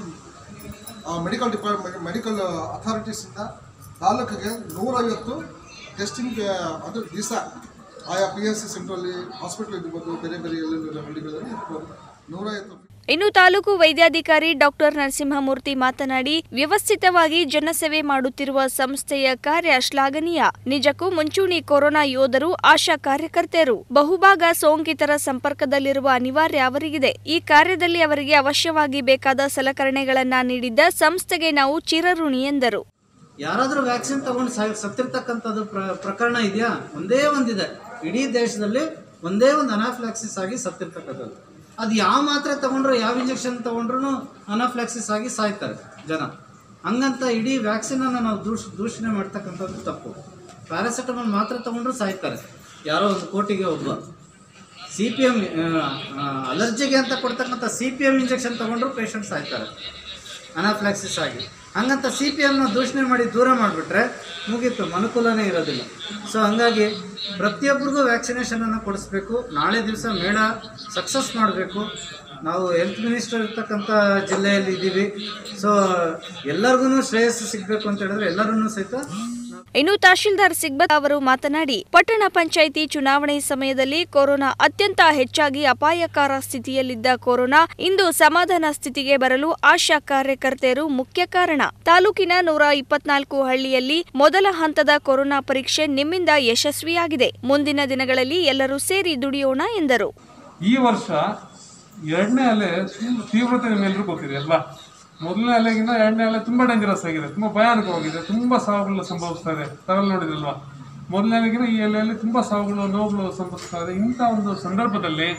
ಮೆಡಿಕಲ್ ಡಿಪಾರ್ಟ್ಮೆಂಟ್ ಮೆಡಿಕಲ್ ಅಥಾರಿಟೀಸಿಂದ ತಾಲೂಕಿಗೆ ನೂರೈವತ್ತು ಟೆಸ್ಟಿಂಗ್ ಅದು ದಿವಸ ಆಯಾ ಪಿ ಎಸ್ ಸಿ ಸೆಂಟ್ರಲ್ಲಿ ಹಾಸ್ಪಿಟಲ್ ಇರ್ಬೋದು ಬೇರೆ ಬೇರೆ ಎಲ್ಲ ಹಳ್ಳಿಗಳಲ್ಲಿ ಇರ್ಬೋದು ನೂರೈವತ್ತು ಇನ್ನು ತಾಲೂಕು ವೈದ್ಯಾಧಿಕಾರಿ ಡಾಕ್ಟರ್ ನರಸಿಂಹಮೂರ್ತಿ ಮಾತನಾಡಿ ವ್ಯವಸ್ಥಿತವಾಗಿ ಜನಸೇವೆ ಮಾಡುತ್ತಿರುವ ಸಂಸ್ಥೆಯ ಕಾರ್ಯ ಶ್ಲಾಘನೀಯ ನಿಜಕ್ಕೂ ಮುಂಚೂಣಿ ಕೊರೋನಾ ಯೋಧರು ಆಶಾ ಕಾರ್ಯಕರ್ತೆಯರು ಬಹುಭಾಗ ಸೋಂಕಿತರ ಸಂಪರ್ಕದಲ್ಲಿರುವ ಅನಿವಾರ್ಯ ಅವರಿಗಿದೆ ಈ ಕಾರ್ಯದಲ್ಲಿ ಅವರಿಗೆ ಅವಶ್ಯವಾಗಿ ಬೇಕಾದ ಸಲಕರಣೆಗಳನ್ನ ನೀಡಿದ್ದ ಸಂಸ್ಥೆಗೆ ನಾವು ಚಿರಋಣಿ ಎಂದರು ಯಾರಾದರೂ ವ್ಯಾಕ್ಸಿನ್ ತಗೊಂಡು ಸಾ ಸತ್ತಿರ್ತಕ್ಕಂಥದ್ದು ಪ್ರ ಪ್ರಕರಣ ಇದೆಯಾ ಒಂದೇ ಒಂದಿದೆ ಇಡೀ ದೇಶದಲ್ಲಿ ಒಂದೇ ಒಂದು ಅನಾಫ್ಲಾಕ್ಸಿಸ್ ಆಗಿ ಸತ್ತಿರ್ತಕ್ಕಂಥದ್ದು ಅದು ಯಾವ ಮಾತ್ರೆ ತಗೊಂಡ್ರು ಯಾವ ಇಂಜೆಕ್ಷನ್ ತಗೊಂಡ್ರು ಅನಾಫ್ಲಾಕ್ಸಿಸ್ ಆಗಿ ಸಾಯ್ತಾರೆ ಜನ ಹಂಗಂತ ಇಡೀ ವ್ಯಾಕ್ಸಿನನ್ನು ನಾವು ದೂಷ್ ದೂಷಣೆ ಮಾಡ್ತಕ್ಕಂಥದ್ದು ತಪ್ಪು ಪ್ಯಾರಾಸಿಟಮಾಲ್ ಮಾತ್ರೆ ತಗೊಂಡ್ರು ಸಾಯ್ತಾರೆ ಯಾರೋ ಒಂದು ಕೋಟಿಗೆ ಒಬ್ಬ ಸಿ ಪಿ ಎಮ್ ಅಲರ್ಜಿಗೆ ಅಂತ ಕೊಡ್ತಕ್ಕಂಥ ಸಿ ಪಿ ಎಮ್ ಇಂಜೆಕ್ಷನ್ ತಗೊಂಡ್ರು ಪೇಷಂಟ್ ಸಾಯ್ತಾರೆ ಅನಾಫ್ಲಾಕ್ಸಿಸ್ ಆಗಿ ಹಂಗಂತ ಸಿ ಪಿ ಎಮ್ನ ದೂಷಣೆ ಮಾಡಿ ದೂರ ಮಾಡಿಬಿಟ್ರೆ ಮುಗೀತು ಅನುಕೂಲನೇ ಇರೋದಿಲ್ಲ ಸೊ ಹಂಗಾಗಿ ಪ್ರತಿಯೊಬ್ಬರಿಗೂ ವ್ಯಾಕ್ಸಿನೇಷನನ್ನು ಕೊಡಿಸ್ಬೇಕು ನಾಳೆ ದಿವಸ ಮೇಳ ಸಕ್ಸಸ್ ಮಾಡಬೇಕು ನಾವು ಹೆಲ್ತ್ ಮಿನಿಸ್ಟರ್ ಇರ್ತಕ್ಕಂಥ ಜಿಲ್ಲೆಯಲ್ಲಿ ಇದ್ದೀವಿ ಸೊ ಎಲ್ಲರಿಗೂ ಶ್ರೇಯಸ್ಸು ಸಿಗಬೇಕು ಅಂತ ಹೇಳಿದ್ರೆ ಎಲ್ಲರನ್ನೂ ಸಹಿತ ಇನ್ನು ತಹಶೀಲ್ದಾರ್ ಸಿಗ್ಬತ್ ಅವರು ಮಾತನಾಡಿ ಪಟ್ಟಣ ಪಂಚಾಯಿತಿ ಚುನಾವಣೆ ಸಮಯದಲ್ಲಿ ಕೊರೋನಾ ಅತ್ಯಂತ ಹೆಚ್ಚಾಗಿ ಅಪಾಯಕಾರ ಸ್ಥಿತಿಯಲ್ಲಿದ್ದ ಕೊರೋನಾ ಇಂದು ಸಮಾಧಾನ ಸ್ಥಿತಿಗೆ ಬರಲು ಆಶಾ ಕಾರ್ಯಕರ್ತೆಯರು ಮುಖ್ಯ ಕಾರಣ ತಾಲೂಕಿನ ನೂರ ಇಪ್ಪತ್ನಾಲ್ಕು ಹಳ್ಳಿಯಲ್ಲಿ ಮೊದಲ ಹಂತದ ಕೊರೋನಾ ಪರೀಕ್ಷೆ ನಿಮ್ಮಿಂದ ಯಶಸ್ವಿಯಾಗಿದೆ ಮುಂದಿನ ದಿನಗಳಲ್ಲಿ ಎಲ್ಲರೂ ಸೇರಿ ದುಡಿಯೋಣ ಎಂದರು ಈ ವರ್ಷ ಎರಡನೇ ಅಲೆ ತುಂಬ ತೀವ್ರತೆ ನಿಮ್ಮೆಲ್ಲರೂ ಗೊತ್ತಿದೆ ಅಲ್ವಾ ಮೊದಲನೇ ಅಲೆಗಿಂತ ಎರಡನೇ ಅಲೆ ತುಂಬಾ ಡೇಂಜರಸ್ ಆಗಿದೆ ತುಂಬಾ ಭಯಾನಕವಾಗಿದೆ ತುಂಬಾ ಸಾವುಗಳು ಸಂಭವಿಸ್ತಾ ಇದೆ ತಾವೆಲ್ಲ ನೋಡಿದ್ರಲ್ವಾ ಮೊದಲನೇ ಅಲೆಗಿಂತ ಈ ಅಲೆಯಲ್ಲಿ ತುಂಬಾ ಸಾವುಗಳು ನೋವುಗಳು ಸಂಭವಿಸ್ತಾ ಇದೆ ಇಂಥ ಒಂದು ಸಂದರ್ಭದಲ್ಲಿ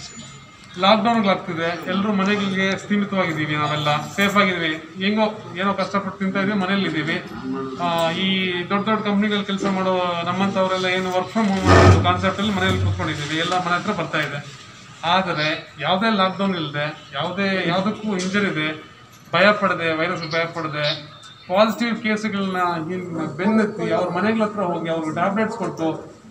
ಲಾಕ್ಡೌನ್ಗಳಾಗ್ತಿದೆ ಎಲ್ಲರೂ ಮನೆಗಳಿಗೆ ಸೀಮಿತವಾಗಿದ್ದೀವಿ ನಾವೆಲ್ಲ ಸೇಫ್ ಆಗಿದ್ದೀವಿ ಹೆಂಗೋ ಏನೋ ಕಷ್ಟಪಟ್ಟು ತಿಂತಾ ಇದೀವಿ ಮನೇಲಿ ಇದ್ದೀವಿ ಆ, ಈ ದೊಡ್ಡ ದೊಡ್ಡ ಕಂಪ್ನಿಗಳಲ್ಲಿ ಕೆಲಸ ಮಾಡೋ ನಮ್ಮಂಥವರೆಲ್ಲ ಏನು ವರ್ಕ್ ಫ್ರಮ್ ಹೋಮ್ ಅನ್ನೋ ಕಾನ್ಸೆಪ್ಟಲ್ಲಿ ಮನೇಲಿ ಕೂತ್ಕೊಂಡಿದ್ದೀವಿ ಎಲ್ಲ ಮನೆ ಹತ್ರ ಬರ್ತಾ ಇದೆ ಆದರೆ ಯಾವುದೇ ಲಾಕ್ಡೌನ್ ಇಲ್ಲದೆ ಯಾವುದೇ ಯಾವುದಕ್ಕೂ ಇಂಜರ್ ಇದೆ ಭಯ ಪಡದೆ ವೈರಸ್ ಭಯ ಪಡದೆ ಪಾಸಿಟಿವ್ ಕೇಸ್ಗಳನ್ನ ಇನ್ನು ಬೆನ್ನತ್ತಿ ಅವ್ರ ಮನೆಗಳ ಹತ್ರ ಹೋಗಿ ಅವ್ರಿಗೆ ಟ್ಯಾಬ್ಲೆಟ್ಸ್ ಕೊಟ್ಟು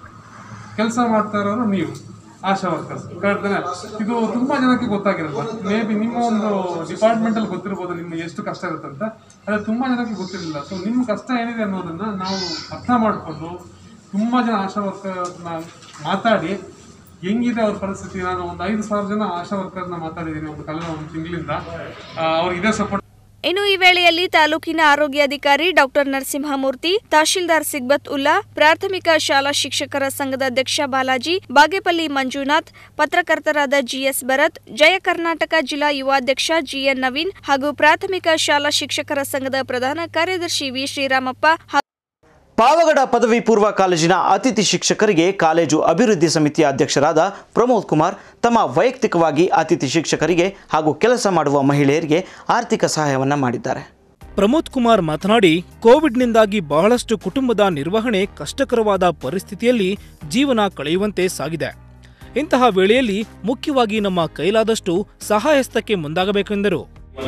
ಕೆಲಸ ಮಾಡ್ತಾ ಇರೋರು ನೀವು ಆಶಾ ವರ್ಕರ್ಸ್ ಕರೆಕ್ಟಾನೆ ಇದು ತುಂಬಾ ಜನಕ್ಕೆ ಗೊತ್ತಾಗಿರಲ್ಲ ಮೇ ಬಿ ನಿಮ್ಮ ಒಂದು ಡಿಪಾರ್ಟ್ಮೆಂಟ್ ಅಲ್ಲಿ ಗೊತ್ತಿರ್ಬೋದು ನಿಮ್ಗೆ ಎಷ್ಟು ಕಷ್ಟ ಇರುತ್ತೆ ಅಂತ ಆದರೆ ತುಂಬಾ ಜನಕ್ಕೆ ಗೊತ್ತಿರಲಿಲ್ಲ ಸೊ ನಿಮ್ಮ ಕಷ್ಟ ಏನಿದೆ ಅನ್ನೋದನ್ನ ನಾವು ಅರ್ಥ ಮಾಡಿಕೊಂಡು ತುಂಬಾ ಜನ ಆಶಾ ವರ್ಕರ್ನ ಮಾತಾಡಿ ಹೆಂಗಿದೆ ಅವ್ರ ಪರಿಸ್ಥಿತಿ ನಾನು ಒಂದು ಐದು ಸಾವಿರ ಜನ ಆಶಾ ವರ್ಕರ್ನ ಮಾತಾಡಿದ್ದೀನಿ ಒಂದು ಕಳೆದ ಒಂದು ತಿಂಗಳಿಂದ ಅವ್ರಿಗೆ ಇದೇ ಸಪೋರ್ಟ್ ಇನ್ನು ಈ ವೇಳೆಯಲ್ಲಿ ತಾಲೂಕಿನ ಆರೋಗ್ಯಾಧಿಕಾರಿ ಡಾಕ್ಟರ್ ನರಸಿಂಹಮೂರ್ತಿ ತಹಶೀಲ್ದಾರ್ ಸಿಗ್ಬತ್ ಉಲ್ಲಾ ಪ್ರಾಥಮಿಕ ಶಾಲಾ ಶಿಕ್ಷಕರ ಸಂಘದ ಅಧ್ಯಕ್ಷ ಬಾಲಾಜಿ ಬಾಗೇಪಲ್ಲಿ ಮಂಜುನಾಥ್ ಪತ್ರಕರ್ತರಾದ ಜಿಎಸ್ ಭರತ್ ಜಯ ಕರ್ನಾಟಕ ಜಿಲ್ಲಾ ಯುವಾಧ್ಯಕ್ಷ ಜಿಎನ್ ನವೀನ್ ಹಾಗೂ ಪ್ರಾಥಮಿಕ ಶಾಲಾ ಶಿಕ್ಷಕರ ಸಂಘದ ಪ್ರಧಾನ ಕಾರ್ಯದರ್ಶಿ ವಿ ಶ್ರೀರಾಮಪ್ಪ ಹಾಗೂ ಪಾವಗಡ ಪದವಿ ಪೂರ್ವ ಕಾಲೇಜಿನ ಅತಿಥಿ ಶಿಕ್ಷಕರಿಗೆ ಕಾಲೇಜು ಅಭಿವೃದ್ಧಿ ಸಮಿತಿಯ ಅಧ್ಯಕ್ಷರಾದ ಪ್ರಮೋದ್ ಕುಮಾರ್ ತಮ್ಮ ವೈಯಕ್ತಿಕವಾಗಿ ಅತಿಥಿ ಶಿಕ್ಷಕರಿಗೆ ಹಾಗೂ ಕೆಲಸ ಮಾಡುವ ಮಹಿಳೆಯರಿಗೆ ಆರ್ಥಿಕ ಸಹಾಯವನ್ನು ಮಾಡಿದ್ದಾರೆ ಪ್ರಮೋದ್ ಕುಮಾರ್ ಮಾತನಾಡಿ ಕೋವಿಡ್ನಿಂದಾಗಿ ಬಹಳಷ್ಟು ಕುಟುಂಬದ ನಿರ್ವಹಣೆ ಕಷ್ಟಕರವಾದ ಪರಿಸ್ಥಿತಿಯಲ್ಲಿ ಜೀವನ ಕಳೆಯುವಂತೆ ಸಾಗಿದೆ ಇಂತಹ ವೇಳೆಯಲ್ಲಿ ಮುಖ್ಯವಾಗಿ ನಮ್ಮ ಕೈಲಾದಷ್ಟು ಸಹಾಯಸ್ತಕ್ಕೆ ಮುಂದಾಗಬೇಕೆಂದರು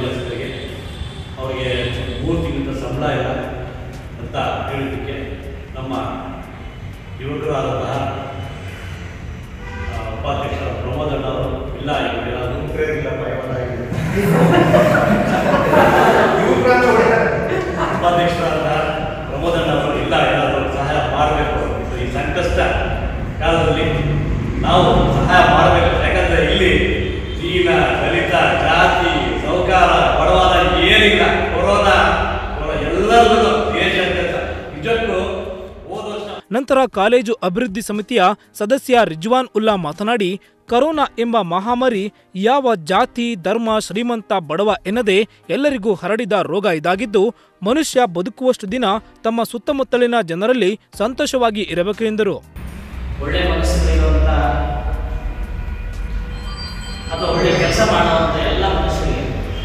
ಅವರಿಗೆ ಮೂರು ತಿಂಗಳ ಸಂಬಳ ಇಲ್ಲ ಅಂತ ಹೇಳೋದಕ್ಕೆ ನಮ್ಮ ಯುವಕರಾದಂತಹ ಆ, ಉಪಾಧ್ಯಕ್ಷ ಪ್ರಮೋದ್ ಅಣ್ಣವರು ಇಲ್ಲ ಇವರಿಗೆ ನಾನು ಪ್ರೇರಿಲ್ಲಪ್ಪ ಉಪಾಧ್ಯಕ್ಷರಾದಂತಹ ಪ್ರಮೋದ್ ಅಣ್ಣವರು ಇಲ್ಲ ಏನಾದರೂ ಸಹಾಯ ಮಾಡಬೇಕು ಈ ಸಂಕಷ್ಟ ಕಾಲದಲ್ಲಿ ನಾವು ಸಹಾಯ ಮಾಡಬೇಕು ಯಾಕಂದ್ರೆ ಇಲ್ಲಿ ದೀನ ದಲಿತ ಜಾತಿ ಸೌಕಾರ ಬಡವಾದ ಏನಿಲ್ಲ ಕೊರೋನಾ ಎಲ್ಲರಿಗೂ ದೇಶಾದ್ಯಂತ ನಿಜಕ್ಕೂ ಹೋದ ವರ್ಷ ನಂತರ ಕಾಲೇಜು ಅಭಿವೃದ್ಧಿ ಸಮಿತಿಯ ಸದಸ್ಯ ರಿಜ್ವಾನ್ ಉಲ್ಲಾ ಮಾತನಾಡಿ ಕರೋನಾ ಎಂಬ ಮಹಾಮಾರಿ ಯಾವ ಜಾತಿ ಧರ್ಮ ಶ್ರೀಮಂತ ಬಡವ ಎನ್ನದೆ ಎಲ್ಲರಿಗೂ ಹರಡಿದ ರೋಗ ಇದಾಗಿದ್ದು ಮನುಷ್ಯ ಬದುಕುವಷ್ಟು ದಿನ ತಮ್ಮ ಸುತ್ತಮುತ್ತಲಿನ ಜನರಲ್ಲಿ ಸಂತೋಷವಾಗಿ ಇರಬೇಕು ಎಂದರು ಒಳ್ಳೆ ಮನಸ್ಸುಗಳಿರುವಂಥ ಅಥವಾ ಒಳ್ಳೆ ಕೆಲಸ ಮಾಡುವಂಥ ಎಲ್ಲ ಮನುಷ್ಯರಿಗೆ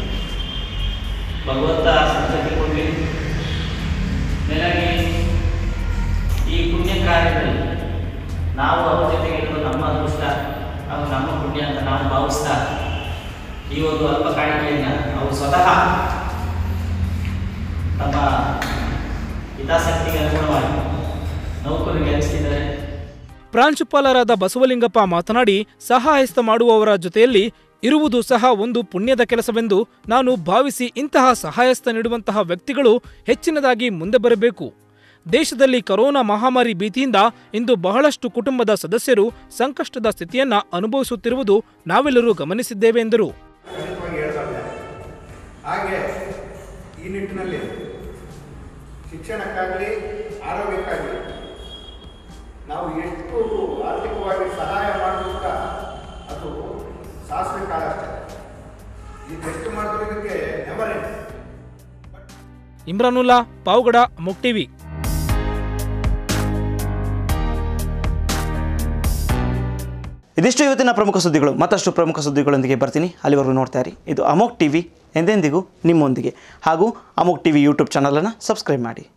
ಭಗವಂತ ಸಂತತಿ ಕೊಡಲಿ ಮೇಲಾಗಿ ಈ ಪುಣ್ಯ ಕಾರ್ಯದಲ್ಲಿ ನಾವು ಅವ್ರ ಜೊತೆಗೆ ಇರೋದು ನಮ್ಮ ಅದೃಷ್ಟ ಹಾಗೂ ನಮ್ಮ ಪುಣ್ಯ ಅಂತ ನಾವು ಭಾವಿಸ್ತಾ ಈ ಒಂದು ಅಲ್ಪ ಕಾಣಿಕೆಯನ್ನು ಅವರು ಸ್ವತಃ ತಮ್ಮ ಹಿತಾಸಕ್ತಿಗೆ ಅನುಗುಣವಾಗಿ ನೌಕರರಿಗೆ ಹಂಚ್ತಿದ್ದಾರೆ ಪ್ರಾಂಶುಪಾಲರಾದ ಬಸವಲಿಂಗಪ್ಪ ಮಾತನಾಡಿ ಸಹಾಯಸ್ತ ಮಾಡುವವರ ಜೊತೆಯಲ್ಲಿ ಇರುವುದು ಸಹ ಒಂದು ಪುಣ್ಯದ ಕೆಲಸವೆಂದು ನಾನು ಭಾವಿಸಿ ಇಂತಹ ಸಹಾಯಸ್ತ ನೀಡುವಂತಹ ವ್ಯಕ್ತಿಗಳು ಹೆಚ್ಚಿನದಾಗಿ ಮುಂದೆ ಬರಬೇಕು ದೇಶದಲ್ಲಿ ಕರೋನಾ ಮಹಾಮಾರಿ ಭೀತಿಯಿಂದ ಇಂದು ಬಹಳಷ್ಟು ಕುಟುಂಬದ ಸದಸ್ಯರು ಸಂಕಷ್ಟದ ಸ್ಥಿತಿಯನ್ನ ಅನುಭವಿಸುತ್ತಿರುವುದು ನಾವೆಲ್ಲರೂ ಗಮನಿಸಿದ್ದೇವೆ ಎಂದರು ಖಂಡಿತವಾಗಿ ಹೇಳ್ಬಾರ್ದು ಹಾಗೆ ಈ ನಿಟ್ಟಿನಲ್ಲಿ ಶಿಕ್ಷಣಕ್ಕಾಗಲಿ ಆರೋಗ್ಯಕ್ಕಾಗಲಿ ನಾವು ಎಷ್ಟು ಆರ್ಥಿಕವಾಗಿ ಸಹಾಯ ಮಾಡುತ್ತಾ ಅದು ಸಾಸಿವೆ ಕಾಲಷ್ಟೇ ಇದೆಷ್ಟು ಮಾಡಿದ್ರು ಇದಕ್ಕೆ ನೆವರ್ ಎಂಡ್ ಇಮ್ರಾನುಲ್ಲಾ ಪಾವುಗಡ ಮೊಕ್ ಟಿವಿ ಇದಿಷ್ಟು ಇವತ್ತಿನ ಪ್ರಮುಖ ಸುದ್ದಿಗಳು ಮತ್ತಷ್ಟು ಪ್ರಮುಖ ಸುದ್ದಿಗಳೊಂದಿಗೆ ಬರ್ತೀನಿ ಅಲ್ಲಿವರೆಗೂ ನೋಡ್ತಾ ಇರಿ ಇದು ಅಮೋಕ್ ಟಿವಿ ಎಂದೆಂದಿಗೂ ನಿಮ್ಮೊಂದಿಗೆ ಹಾಗೂ ಅಮೋಕ್ ಟಿವಿ ಯೂಟ್ಯೂಬ್ ಚಾನಲನ್ನು ಸಬ್ಸ್ಕ್ರೈಬ್ ಮಾಡಿ